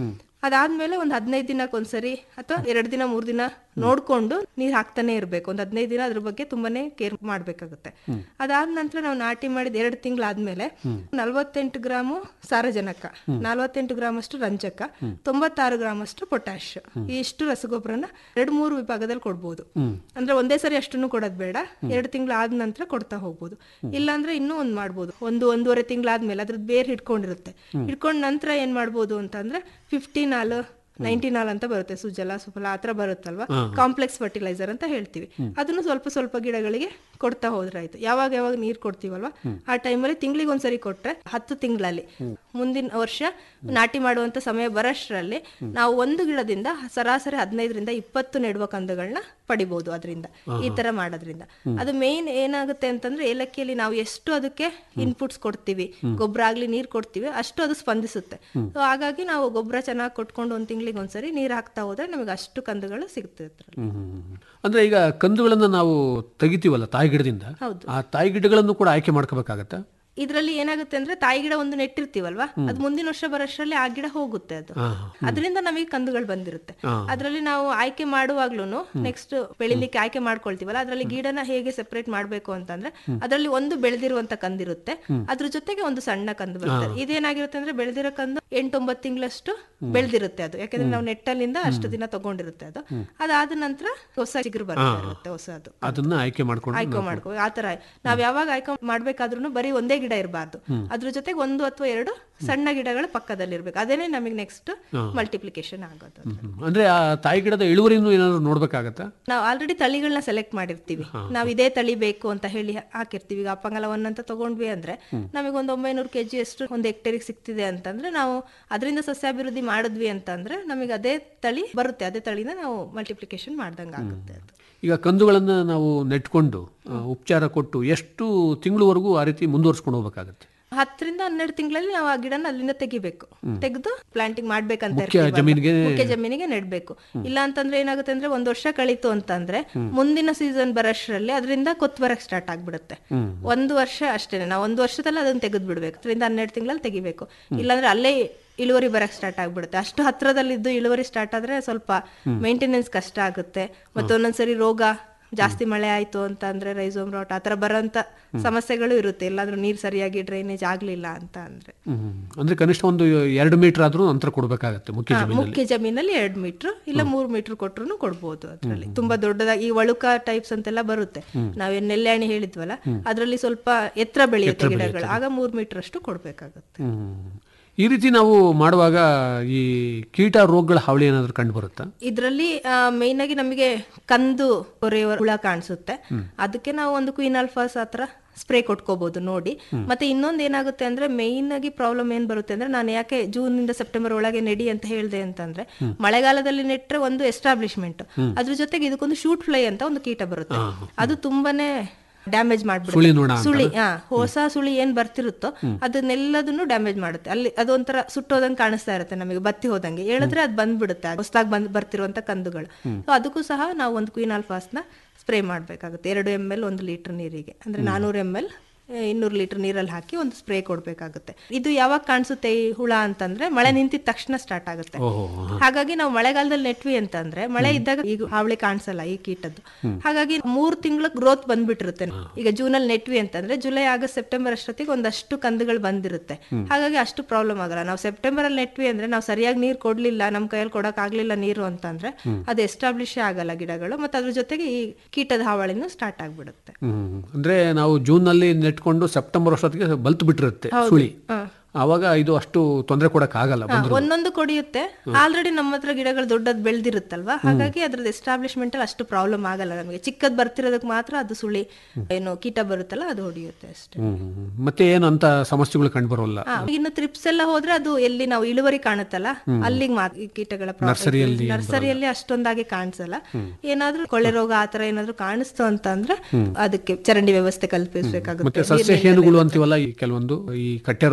ಅದಾದ್ಮೇಲೆ ಒಂದ್ ಹದಿನೈದು ದಿನಕ್ಕೊಂದ್ಸರಿ ಅಥವಾ ಎರಡ್ ದಿನ ಮೂರ್ ದಿನ ನೋಡ್ಕೊಂಡು ನೀರ್ ಹಾಕ್ತಾನೆ ಇರ್ಬೇಕು ಒಂದ್ ಹದಿನೈದು ದಿನ ಅದ್ರ ಬಗ್ಗೆ ತುಂಬಾನೇ ಕೇರ್ ಮಾಡ್ಬೇಕಾಗುತ್ತೆ ಅದಾದ ನಂತರ ನಾವು ನಾಟಿ ಮಾಡಿದ ಎರಡು ತಿಂಗಳಾದ್ಮೇಲೆ ನಲ್ವತ್ತೆಂಟು ಗ್ರಾಮು ಸಾರಜನಕ ನಲ್ವತ್ತೆಂಟು ಗ್ರಾಮ್ ಅಷ್ಟು ರಂಜಕ ತೊಂಬತ್ತಾರು ಗ್ರಾಮ್ ಅಷ್ಟು ಪೊಟ್ಯಾಶ್ ಇಷ್ಟು ರಸಗೊಬ್ಬರನ ಎರಡು ಮೂರು ವಿಭಾಗದಲ್ಲಿ ಕೊಡ್ಬೋದು ಅಂದ್ರೆ ಒಂದೇ ಸರಿ ಅಷ್ಟನ್ನು ಕೊಡೋದ್ ಬೇಡ ಎರಡು ತಿಂಗಳು ಆದ ನಂತರ ಕೊಡ್ತಾ ಹೋಗ್ಬೋದು ಇಲ್ಲಾಂದ್ರೆ ಇನ್ನೂ ಒಂದ್ ಮಾಡ್ಬೋದು ಒಂದು ಒಂದೂವರೆ ತಿಂಗಳಾದ್ಮೇಲೆ ಅದ್ರದ್ದು ಬೇರ್ ಹಿಡ್ಕೊಂಡಿರುತ್ತೆ ಹಿಡ್ಕೊಂಡ್ ನಂತರ ಏನ್ ಮಾಡ್ಬೋದು ಅಂತಂದ್ರೆ ಫಿಫ್ಟೀನ್ ಹಾಲು ನೈಂಟಿನಾಲ್ ಅಂತ ಬರುತ್ತೆ ಸುಜಲ ಸುಫಲ ಆತರ ಬರುತ್ತಲ್ವಾ ಕಾಂಪ್ಲೆಕ್ಸ್ ಫರ್ಟಿಲೈಸರ್ ಅಂತ ಹೇಳ್ತೀವಿ ಅದನ್ನು ಸ್ವಲ್ಪ ಸ್ವಲ್ಪ ಗಿಡಗಳಿಗೆ ಕೊಡ್ತಾ ಹೋದ್ರೆ ಆಯ್ತು ಯಾವಾಗ ಯಾವಾಗ ನೀರ್ ಕೊಡ್ತೀವಲ್ವಾ ಆ ಟೈಮಲ್ಲಿ ತಿಂಗಳಿಗೆ ಒಂದ್ಸರಿ ಕೊಟ್ರೆ ಹತ್ತು ತಿಂಗಳಲ್ಲಿ ಮುಂದಿನ ವರ್ಷ ನಾಟಿ ಮಾಡುವಂತ ಸಮಯ ಬರೋಷ್ಟರಲ್ಲಿ ನಾವು ಒಂದು ಗಿಡದಿಂದ ಸರಾಸರಿ ಹದಿನೈದರಿಂದ ಇಪ್ಪತ್ತು ನೆಡುವ ಕಂದುಗಳನ್ನ ಪಡಿಬಹುದು ಅದರಿಂದ ಈ ತರ ಮಾಡೋದ್ರಿಂದ ಅದು ಮೇನ್ ಏನಾಗುತ್ತೆ ಅಂತಂದ್ರೆ ಏಲಕ್ಕಿಯಲ್ಲಿ ನಾವು ಎಷ್ಟು ಅದಕ್ಕೆ ಇನ್ಪುಟ್ಸ್ ಕೊಡ್ತೀವಿ ಗೊಬ್ಬರ ಆಗ್ಲಿ ನೀರ್ ಕೊಡ್ತೀವಿ ಅಷ್ಟು ಅದು ಸ್ಪಂದಿಸುತ್ತೆ So ಹಾಗಾಗಿ ನಾವು ಗೊಬ್ಬರ ಚೆನ್ನಾಗಿ ಕೊಟ್ಕೊಂಡು ಒಂದ್ ತಿಂಗಳಿಗೆ ಒಂದ್ಸರಿ ನೀರ್ ಹಾಕ್ತಾ ಹೋದ್ರೆ ನಮಗೆ ಅಷ್ಟು ಕಂದುಗಳು ಸಿಗ್ತದೆ ಅದ್ರಲ್ಲಿ. ಹ್ಮ್. ಅಂದ್ರೆ ಈಗ ಕಂದುಗಳನ್ನ ನಾವು ತೆಗಿತೀವಲ್ಲ ತಾಯಿ ಗಿಡದಿಂದ ಹೌದು. ಆ ತಾಯಿ ಗಿಡಗಳನ್ನು ಕೂಡ ಆಯ್ಕೆ ಮಾಡ್ಕೋಬೇಕಾಗತ್ತಾ ಇದ್ರಲ್ಲಿ ಏನಾಗುತ್ತೆ ಅಂದ್ರೆ ತಾಯಿ ಗಿಡ ಒಂದು ನೆಟ್ಟಿರ್ತೀವಲ್ವಾ ಅದು ಮುಂದಿನ ವರ್ಷ ಬರೋಷ್ಟರಲ್ಲಿ ಆ ಗಿಡ ಹೋಗುತ್ತೆ ಅದು ಅದರಿಂದ ನಮಗೆ ಕಂದುಗಳು ಬಂದಿರುತ್ತೆ ಅದ್ರಲ್ಲಿ ನಾವು ಆಯ್ಕೆ ಮಾಡುವಾಗ್ಲೂ ನೆಕ್ಸ್ಟ್ ಬೆಳಿಲಿಕ್ಕೆ ಆಯ್ಕೆ ಮಾಡ್ಕೊಳ್ತೀವಲ್ಲ ಅದ್ರಲ್ಲಿ ಗಿಡನ ಹೇಗೆ ಸೆಪರೇಟ್ ಮಾಡ್ಬೇಕು ಅಂತಂದ್ರೆ ಅದ್ರಲ್ಲಿ ಒಂದು ಬೆಳೆದಿರುವಂತ ಕಂದಿರುತ್ತೆ ಅದ್ರ ಜೊತೆಗೆ ಒಂದು ಸಣ್ಣ ಕಂದು ಬರುತ್ತೆ ಇದೇನಾಗಿರುತ್ತೆ ಅಂದ್ರೆ ಬೆಳೆದಿರೋ ಕಂದು ಎಂಟೊಂಬತ್ತು ತಿಂಗಳಷ್ಟು ಬೆಳೆದಿರುತ್ತೆ ಅದು ಯಾಕಂದ್ರೆ ನಾವು ನೆಟ್ಟಲ್ಲಿಂದ ಅಷ್ಟು ದಿನ ತಗೊಂಡಿರುತ್ತೆ ಅದು ಅದಾದ ನಂತರ ಹೊಸ ಚಿಗುರು ಬರ್ತಾ ಇರುತ್ತೆ ಹೊಸದು ಅದನ್ನ ಆಯ್ಕೆ ಮಾಡ್ಕೊಂಡು ಆಯ್ಕೆ ಮಾಡ್ಕೋ ಆತರ ನಾವ್ ಯಾವಾಗ ಆಯ್ಕೆ ಮಾಡ್ಬೇಕಾದ್ರೂ ಬರೀ ಒಂದೇ ಗಿಡ ಇರಬಾರ್ದು ಅದ್ರ ಜೊತೆಗೆ ಒಂದು ಅಥವಾ ಎರಡು ಸಣ್ಣ ಗಿಡಗಳು ಪಕ್ಕದಲ್ಲಿ ಇರ್ಬೇಕು ಅದೇನೆ ನಮಗೆ ನೆಕ್ಸ್ಟ್ ಮಲ್ಟಿಪ್ಲಿಕೇಶನ್ ಆಗೋದು ಅದು. ಹ್ಮ್. ಅಂದ್ರೆ ಆ ತಾಯಿ ಗಿಡದ ಇಳುವರಿನೂ ಏನಾದ್ರು ನೋಡ್ಬೇಕಾಗತ್ತಾ ನಾವು ಆಲ್ರೆಡಿ ತಳಿಗಳನ್ನ ಸೆಲೆಕ್ಟ್ ಮಾಡಿರ್ತೀವಿ ನಾವು ಇದೇ ತಳಿ ಬೇಕು ಅಂತ ಹೇಳಿ ಹಾಕಿರ್ತೀವಿ ಈಗ ಅಪ್ಪಂಗಲ ಒನ್ ಅಂತ ತಗೊಂಡ್ವಿ ಅಂದ್ರೆ ನಮಗೆ ಒಂದು ಒಂಬೈನೂರು ಕೆಜಿ ಅಷ್ಟು ಒಂದು ಹೆಕ್ಟೇರಿಗೆ ಸಿಗ್ತಿದೆ ಅಂತಂದ್ರೆ ನಾವು ಅದರಿಂದ ಸಸ್ಯಾಭಿವೃದ್ಧಿ ಮಾಡಿದ್ವಿ ಅಂತಂದ್ರೆ ನಮಗೆ ಅದೇ ತಳಿ ಬರುತ್ತೆ ಅದೇ ತಳಿನ ನಾವು ಮಲ್ಟಿಪ್ಲಿಕೇಶನ್ ಮಾಡ್ದಂಗೆ ಆಗುತ್ತೆ ಅದು ಈಗ ಕಂದುಗಳನ್ನ ನಾವು ನೆಟ್ಕೊಂಡು ಆ, ಉಪಚಾರ ಕೊಟ್ಟು ಎಷ್ಟು ತಿಂಗಳವರೆಗೂ ಆ ರೀತಿ ಮುಂದುವರ್ಸ್ಕೊಂಡು ಹೋಗ್ಬೇಕಾಗತ್ತೆ ಹತ್ತರಿಂದ ಹನ್ನೆರಡು ತಿಂಗಳಲ್ಲಿ ನಾವು ಆ ಗಿಡನ ಅಲ್ಲಿಂದ ತೆಗಿಬೇಕು ತೆಗೆದು ಪ್ಲಾಂಟಿಂಗ್ ಮಾಡ್ಬೇಕಂತ ಮುಖ್ಯ ಇರ್ತೀವಲ್ವಾ? ಜಮೀನಿಗೆ- ಮುಖ್ಯ ಜಮೀನಿಗೆ ನೆಡ್ಬೇಕು ಇಲ್ಲ ಅಂತಂದ್ರೆ ಏನಾಗುತ್ತೆ ಅಂದ್ರೆ ಒಂದ್ ವರ್ಷ ಕಳೀತು ಅಂತಂದ್ರೆ ಮುಂದಿನ ಸೀಸನ್ ಬರೋಷ್ಟರಲ್ಲಿ ಅದರಿಂದ ಕೊತ್ತು ಬರಕ್ ಸ್ಟಾರ್ಟ್ ಆಗ್ಬಿಡುತ್ತೆ ಒಂದು ವರ್ಷ ಅಷ್ಟೇನೆ ನಾವು ಒಂದು ವರ್ಷದಲ್ಲಿ ಅದನ್ನ ತೆಗೆದು ಬಿಡ್ಬೇಕು ಹತ್ತರಿಂದ ಹನ್ನೆರಡು ತಿಂಗಳಲ್ಲಿ ತೆಗಿಬೇಕು ಇಲ್ಲಾಂದ್ರೆ ಅಲ್ಲೇ ಇಳುವರಿ ಬರಕ್ ಸ್ಟಾರ್ಟ್ ಆಗ್ಬಿಡುತ್ತೆ ಅಷ್ಟು ಹತ್ರದಲ್ಲಿದ್ದು ಇಳುವರಿ ಸ್ಟಾರ್ಟ್ ಆದ್ರೆ ಸ್ವಲ್ಪ ಮೇಂಟೆನೆನ್ಸ್ ಕಷ್ಟ ಆಗುತ್ತೆ ಮತ್ತೆ ಒಂದೊಂದ್ಸರಿ ರೋಗ ಜಾಸ್ತಿ ಮಳೆ ಆಯ್ತು ಅಂತ ಅಂದ್ರೆ ರೈಸೋಮ್ ರಾಟ್ ಆತರ ಬರೋಂತ ಸಮಸ್ಯೆಗಳು ಇರುತ್ತೆ ಎಲ್ಲಾದ್ರೂ ನೀರ್ ಸರಿಯಾಗಿ ಡ್ರೈನೇಜ್ ಆಗ್ಲಿಲ್ಲ ಅಂತ ಅಂದ್ರೆ ಹ್ಮ್. ಅಂದ್ರೆ ಕನಿಷ್ಠ ಒಂದು ಎರಡು ಮೀಟರ್ ಆದ್ರೂ ಅಂತರ ಕೊಡ್ಬೇಕಾಗತ್ತೆ ಮುಖ್ಯ ಹಾ, ಜಮೀನಲ್ಲಿ ಮುಖ್ಯ ಜಮೀನಲ್ಲಿ ಎರಡ್ ಮೀಟರ್ ಇಲ್ಲ ಮೂರ್ ಮೀಟರ್ ಕೊಟ್ರು ಕೊಡ್ಬೋದು ಅದ್ರಲ್ಲಿ ತುಂಬಾ ದೊಡ್ಡದಾಗಿ ಈ ವಳುಕ ಟೈಪ್ಸ್ ಅಂತೆಲ್ಲ ಬರುತ್ತೆ ನಾವೇನ್ ನೆಲ್ಯಾಣಿ ಹೇಳಿದ್ವಲ್ಲ ಅದ್ರಲ್ಲಿ ಸ್ವಲ್ಪ ಎತ್ತರ ಬೆಳೆಯುತ್ತೆ ಗಿಡಗಳು ಆಗ ಮೂರ್ ಮೀಟರ್ ಅಷ್ಟು ಕೊಡ್ಬೇಕಾಗುತ್ತೆ ಹ್ಮ್. ಈ ರೀತಿ ನಾವು ಮಾಡುವಾಗ ಈ ಕೀಟ ರೋಗಗಳ ಹಾವಳಿ ಏನಾದ್ರು ಕಂಡು ಬರುತ್ತಾ ಇದ್ರಲ್ಲಿ ಮೇನ್ ಆಗಿ ನಮಗೆ ಕಂದು ಕೊರೆಯುವ ಹುಳ ಕಾಣಿಸುತ್ತೆ ಅದಕ್ಕೆ ನಾವು ಒಂದು ಕ್ವೀನ್ ಅಲ್ಫಾಸ್ ಹತ್ರ ಸ್ಪ್ರೇ ಕೊಟ್ಕೋಬಹುದು ನೋಡಿ ಮತ್ತೆ ಇನ್ನೊಂದ್ ಏನಾಗುತ್ತೆ ಅಂದ್ರೆ ಮೇನ್ ಆಗಿ ಪ್ರಾಬ್ಲಮ್ ಏನ್ ಬರುತ್ತೆ ಅಂದ್ರೆ ನಾನು ಯಾಕೆ ಜೂನ್ ಇಂದ ಸೆಪ್ಟೆಂಬರ್ ಒಳಗೆ ನೆಡಿ ಅಂತ ಹೇಳ್ದೆ ಅಂತಂದ್ರೆ ಮಳೆಗಾಲದಲ್ಲಿ ನೆಟ್ರೆ ಒಂದು ಎಸ್ಟಾಬ್ಲಿಷ್ಮೆಂಟ್ ಅದ್ರ ಜೊತೆಗೆ ಇದಕ್ಕೊಂದು ಶೂಟ್ ಫ್ಲೈ ಅಂತ ಒಂದು ಕೀಟ ಬರುತ್ತೆ ಅದು ತುಂಬಾನೇ ಡ್ಯಾಮೇಜ್ ಸುಳಿ ಮಾಡ್ಬಿಡುತ್ತೆ ನೊಣ ಅಂತ ಸುಳಿ ಹಾ ಹೊಸ ಸುಳಿ ಏನ್ ಬರ್ತಿರುತ್ತೋ ಅದನ್ನೆಲ್ಲದನ್ನು ಡ್ಯಾಮೇಜ್ ಮಾಡುತ್ತೆ ಅಲ್ಲಿ ಅದೊಂಥರ ಸುಟ್ಟೋದಂಗೆ ಕಾಣಿಸ್ತಾ ಇರುತ್ತೆ ನಮಗೆ ಬತ್ತಿ ಹೋದಂಗೆ ಹೇಳಿದ್ರೆ ಅದು ಬಂದ್ಬಿಡುತ್ತೆ ಹೊಸದಾಗಿ ಬಂದ್ ಬರ್ತಿರುವಂತ ಕಂದುಗಳು ಸೊ ಅದಕ್ಕೂ ಸಹ ನಾವು ಒಂದು ಕ್ವೀನ್ ನ ಸ್ಪ್ರೇ ಮಾಡ್ಬೇಕಾಗುತ್ತೆ ಎರಡು ಎಮ್ ಎಲ್ ಒಂದು ಲೀಟರ್ ನೀರಿಗೆ ಅಂದ್ರೆ ನಾನೂರು ಎಮ್ ಎಲ್ ಇನ್ನೂರು ಲೀಟರ್ ನೀರಲ್ಲಿ ಹಾಕಿ ಒಂದು ಸ್ಪ್ರೇ ಕೊಡ್ಬೇಕಾಗುತ್ತೆ ಇದು ಯಾವಾಗ ಕಾಣಿಸುತ್ತೆ ಈ ಹುಳ ಅಂತಂದ್ರೆ ಮಳೆ ನಿಂತಿದ ತಕ್ಷಣ ಸ್ಟಾರ್ಟ್ ಆಗುತ್ತೆ ಹಾಗಾಗಿ ನಾವು ಮಳೆಗಾಲದಲ್ಲಿ ನೆಟ್ವಿ ಅಂತಂದ್ರೆ ಮಳೆ ಇದ್ದಾಗ ಈಗ ಹಾವಳಿ ಕಾಣಿಸಲ್ಲ ಈ ಕೀಟದ್ದು ಹಾಗಾಗಿ ಮೂರ್ ತಿಂಗಳ ಗ್ರೋತ್ ಬಂದ್ಬಿಟ್ಟಿರುತ್ತೆ ಈಗ ಜೂನ್ ಅಲ್ಲಿ ನೆಟ್ವಿ ಅಂತಂದ್ರೆ ಜುಲೈ ಆಗಸ್ಟ್ ಸೆಪ್ಟೆಂಬರ್ ಅಷ್ಟೊತ್ತಿಗೆ ಒಂದಷ್ಟು ಕಂದುಗಳು ಬಂದಿರುತ್ತೆ ಹಾಗಾಗಿ ಅಷ್ಟು ಪ್ರಾಬ್ಲಮ್ ಆಗಲ್ಲ ನಾವು ಸೆಪ್ಟೆಂಬರ್ ಅಲ್ಲಿ ನೆಟ್ವಿ ಅಂದ್ರೆ ನಾವು ಸರಿಯಾಗಿ ನೀರ್ ಕೊಡ್ಲಿಲ್ಲ ನಮ್ ಕೈಯಲ್ಲಿ ಕೊಡಕ್ ಆಗ್ಲಿಲ್ಲ ನೀರು ಅಂತಂದ್ರೆ ಅದು ಎಸ್ಟಾಬ್ಲಿಷ್ ಆಗಲ್ಲ ಗಿಡಗಳು ಮತ್ತೆ ಅದ್ರ ಜೊತೆಗೆ ಈ ಕೀಟದ ಹಾವಳಿನೂ ಸ್ಟಾರ್ಟ್ ಆಗ್ಬಿಡುತ್ತೆ ಹ್ಮ್. ಅಂದ್ರೆ ನಾವು ಜೂನ್ ನಲ್ಲಿ ನೆಟ್ಕೊಂಡು ಸೆಪ್ಟೆಂಬರ್ ಅಷ್ಟೊತ್ತಿಗೆ ಬಲ್ತ್ ಬಿಟ್ಟಿರುತ್ತೆ ಸುಳಿ ಆವಾಗ ಇದು ಅಷ್ಟು ತೊಂದರೆ ಕೊಡಕ್ ಆಗಲ್ಲ ಹಾ, ಒಂದೊಂದು ಕೊಡಿಯುತ್ತೆ ಆಲ್ರೆಡಿ ನಮ್ಮ ಹತ್ರ ಗಿಡಗಳು ದೊಡ್ಡದ್ ಬೆಳೆದಿರುತ್ತಲ್ವಾ ಹಾಗಾಗಿ ಅದ್ರದ್ದು ಎಸ್ಟಾಬ್ಲಿಷ್ಮೆಂಟ್ ಅಲ್ಲಿ ಅಷ್ಟು ಪ್ರಾಬ್ಲಮ್ ಆಗಲ್ಲ ನಮಗೆ ಚಿಕ್ಕದ್ ಬರ್ತಿರೋದಕ್ಕೆ ಮಾತ್ರ ಅದು ಸುಳಿ ಏನು ಕೀಟ ಬರುತ್ತಲ್ಲ ಅದು ಹೊಡಿಯುತ್ತೆ ಅಷ್ಟೇ ಹ್ಮ್. ಮತ್ತೆ ಏನು ಅಂತ ಸಮಸ್ಯೆಗಳು ಕಂಡು ಬರೋಲ್ಲ ಹಾ, ಇನ್ನು ತ್ರಿಪ್ಸ್ ಎಲ್ಲ ಹೋದ್ರೆ ಅದು ಎಲ್ಲಿ ನಾವು ಇಳುವರಿ ಕಾಣುತ್ತಲ್ಲ ಅಲ್ಲಿಗೆ ಮಾತ್ರ ಈ ಕೀಟಗಳ ನರ್ಸರಿಯಲ್ಲಿ ನರ್ಸರಿಯಲ್ಲಿ ಅಷ್ಟೊಂದಾಗಿ ಕಾಣಿಸಲ್ಲ ಏನಾದ್ರೂ ಕೊಳೆ ರೋಗ ಆತರ ಏನಾದ್ರೂ ಕಾಣಿಸ್ತು ಅಂತ ಅಂದ್ರೆ ಅದಕ್ಕೆ ಚರಂಡಿ ವ್ಯವಸ್ಥೆ ಮತ್ತೆ ಕಲ್ಪಿಸಬೇಕಾಗುತ್ತೆ ಸಸ್ಯ ಹೇನುಗಳು ಅಂತೀವಲ್ಲ ಈ ಕೆಲವೊಂದು ಈ ಕಟ್ಟೆ ರೋಗ ತರಂತ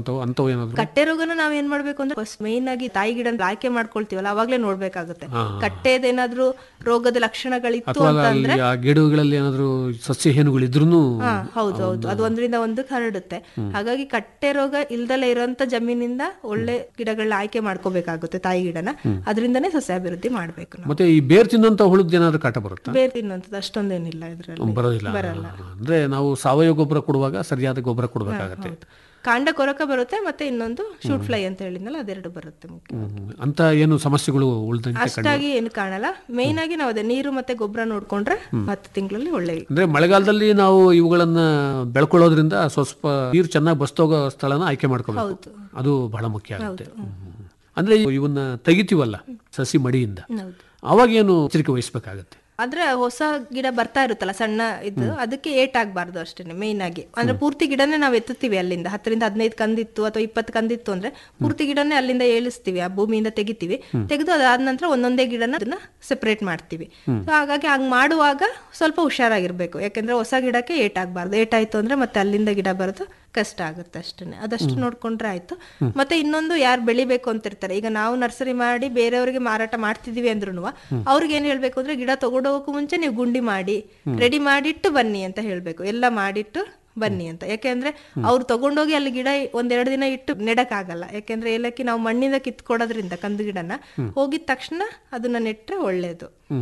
ಅಂತವು ಅಂತವು ಏನಾದ್ರು ಕಟ್ಟೆ ರೋಗನ ನಾವ್ ಏನ್ ಮಾಡ್ಬೇಕು ಅಂದ್ರೆ ಫಸ್ಟ್ ಮೇನ್ ಆಗಿ ತಾಯಿ ಗಿಡ ಆಯ್ಕೆ ಮಾಡ್ಕೊಳ್ತೀವಲ್ಲ ಅವಾಗ್ಲೇ ನೋಡ್ಬೇಕಾಗುತ್ತೆ ಹಾ. ಕಟ್ಟೆದೇನಾದ್ರೂ ರೋಗದ ಲಕ್ಷಣಗಳಿತ್ತು ಅಥವಾ ಅಂತ ಅಲ್ಲಿ ಅಂದ್ರೆ ಆ ಗಿಡಗಳಲ್ಲಿ ಏನಾದ್ರು ಸಸ್ಯ ಹೇನುಗಳಿದ್ರು ಹಾ ಹೌದು ಹೌದು ಅದು ಒಂದ್ರಿಂದ ಒಂದಕ್ಕೆ ಹರಡುತ್ತೆ ಹಾಗಾಗಿ ಕಟ್ಟೆ ರೋಗ ಇಲ್ದಲೇ ಇರೋಂತ ಜಮೀನಿಂದ ಒಳ್ಳೆ ಗಿಡಗಳನ್ನ ಆಯ್ಕೆ ಮಾಡ್ಕೋಬೇಕಾಗುತ್ತೆ ತಾಯಿ ಗಿಡನ ಅದರಿಂದನೇ ಸಸ್ಯಾಭಿವೃದ್ಧಿ ಮಾಡ್ಬೇಕು ನಾವು ಮತ್ತೆ ಈ ಬೇರ್ ತಿನ್ನಂತ ಹುಳುದ್ ಏನಾದ್ರು ಕಾಟ ಬರುತ್ತಾ ಬೇರೆ ತಿನ್ನುವಂಥದ್ದು ಅಷ್ಟೊಂದೇನಿಲ್ಲ ಇದ್ರಲ್ಲಿ ಬರೋದಿಲ್ಲ ಬರಲ್ಲ ಅಂದ್ರೆ ನಾವು ಸಾವಯವ ಗೊಬ್ಬರ ಕೊಡುವಾಗ ಸರಿಯಾದ ಗೊಬ್ಬರ ಕೊಡ್ಬೇಕಾಗತ್ತೆ ಕಾಂಡ ಕೊರಕ ಬರುತ್ತೆ ಮತ್ತೆ ಇನ್ನೊಂದು ಶೂಟ್ ಫ್ಲೈ ಅಂತ ಹೇಳಿದ್ನಲ್ಲ ಅದೆರಡು ಬರುತ್ತೆ ಮುಖ್ಯ ಹ್ಮ್. ಅಂತ ಏನು ಸಮಸ್ಯೆಗಳು ಉಳ್ದಂತೆ ಕಂಡು ಅಷ್ಟಾಗಿ ಏನು ಕಾಣಲ್ಲ ಮೇನ್ ಆಗಿ ನಾವು ಅದೇ ನೀರು ಮತ್ತೆ ಗೊಬ್ಬರ ನೋಡ್ಕೊಂಡ್ರೆ ಹತ್ತು ತಿಂಗಳಲ್ಲಿ ಒಳ್ಳೆ ಅಂದ್ರೆ ಮಳೆಗಾಲದಲ್ಲಿ ನಾವು ಇವುಗಳನ್ನ ಬೆಳ್ಕೊಳ್ಳೋದ್ರಿಂದ ಸ್ವಲ್ಪ ನೀರು ಚೆನ್ನಾಗಿ ಬಸ್ತೋಗೋ ಸ್ಥಳನ ಆಯ್ಕೆ ಮಾಡ್ಕೋಬೇಕು ಹೌದು. ಅದು ಬಹಳ ಮುಖ್ಯ ಆಗುತ್ತೆ ಹ್ಮ್. ಅಂದ್ರೆ ಇವನ್ನ ತೆಗಿತೀವಲ್ಲ ಸಸಿ ಮಡಿಯಿಂದ ಹೌದು ಅವಾಗ ಏನು ಎಚ್ಚರಿಕೆ ವಹಿಸ್ಬೇಕಾಗತ್ತೆ ಆದ್ರೆ ಹೊಸ ಗಿಡ ಬರ್ತಾ ಇರುತ್ತಲ್ಲ ಸಣ್ಣ ಇದು ಅದಕ್ಕೆ ಏಟ್ ಆಗ್ಬಾರ್ದು ಅಷ್ಟೇನೆ ಮೇನ್ ಆಗಿ ಅಂದ್ರೆ ಪೂರ್ತಿ ಗಿಡನೇ ನಾವು ಎತ್ತುತ್ತೀವಿ ಅಲ್ಲಿಂದ ಹತ್ತರಿಂದ ಹದಿನೈದು ಕಂದಿತ್ತು ಅಥವಾ ಇಪ್ಪತ್ತು ಕಂದಿತ್ತು ಅಂದ್ರೆ ಪೂರ್ತಿ ಗಿಡನೇ ಅಲ್ಲಿಂದ ಏಳಿಸ್ತೀವಿ ಆ ಭೂಮಿಯಿಂದ ತೆಗಿತೀವಿ ತೆಗೆದು ಅದಾದ ನಂತರ ಒಂದೊಂದೇ ಗಿಡನ ಅದನ್ನ ಸೆಪರೇಟ್ ಮಾಡ್ತೀವಿ So ಹಾಗಾಗಿ ಹಂಗ್ ಮಾಡುವಾಗ ಸ್ವಲ್ಪ ಹುಷಾರಾಗಿರ್ಬೇಕು ಯಾಕಂದ್ರೆ ಹೊಸ ಗಿಡಕ್ಕೆ ಏಟ್ ಆಗ್ಬಾರ್ದು ಏಟ್ ಆಯ್ತು ಅಂದ್ರೆ ಮತ್ತೆ ಅಲ್ಲಿಂದ ಗಿಡ ಬರೋದು ಕಷ್ಟ ಆಗುತ್ತೆ ಅಷ್ಟೇನೆ ಅದಷ್ಟು ನೋಡ್ಕೊಂಡ್ರೆ ಆಯ್ತು ಮತ್ತೆ ಇನ್ನೊಂದು ಯಾರು ಬೆಳಿಬೇಕು ಅಂತ ಇರ್ತಾರೆ ಈಗ ನಾವು ನರ್ಸರಿ ಮಾಡಿ ಬೇರೆಯವರಿಗೆ ಮಾರಾಟ ಮಾಡ್ತಿದೀವಿ ಅಂದ್ರೂ ಅವ್ರಿಗೆ ಏನ್ ಹೇಳ್ಬೇಕು ಅಂದ್ರೆ ಗಿಡ ತಗೊಂಡೋಗಕ್ಕೂ ಮುಂಚೆ ನೀವು ಗುಂಡಿ ಮಾಡಿ ರೆಡಿ ಮಾಡಿಟ್ಟು ಬನ್ನಿ ಅಂತ ಹೇಳ್ಬೇಕು ಎಲ್ಲ ಮಾಡಿಟ್ಟು ಬನ್ನಿ ಅಂತ ಯಾಕೆಂದ್ರೆ ಅವ್ರು ತಗೊಂಡೋಗಿ ಅಲ್ಲಿ ಗಿಡ ಒಂದೆರಡು ದಿನ ಇಟ್ಟು ನೆಡಕ್ಕಾಗಲ್ಲ ಯಾಕೆಂದ್ರೆ ಏಲಕ್ಕಿ ನಾವು ಮಣ್ಣಿಂದ ಕಿತ್ಕೊಡೋದ್ರಿಂದ ಕಂದು ಗಿಡನ ಹೋಗಿದ ತಕ್ಷಣ ಅದನ್ನ ನೆಟ್ರೆ ಒಳ್ಳೇದು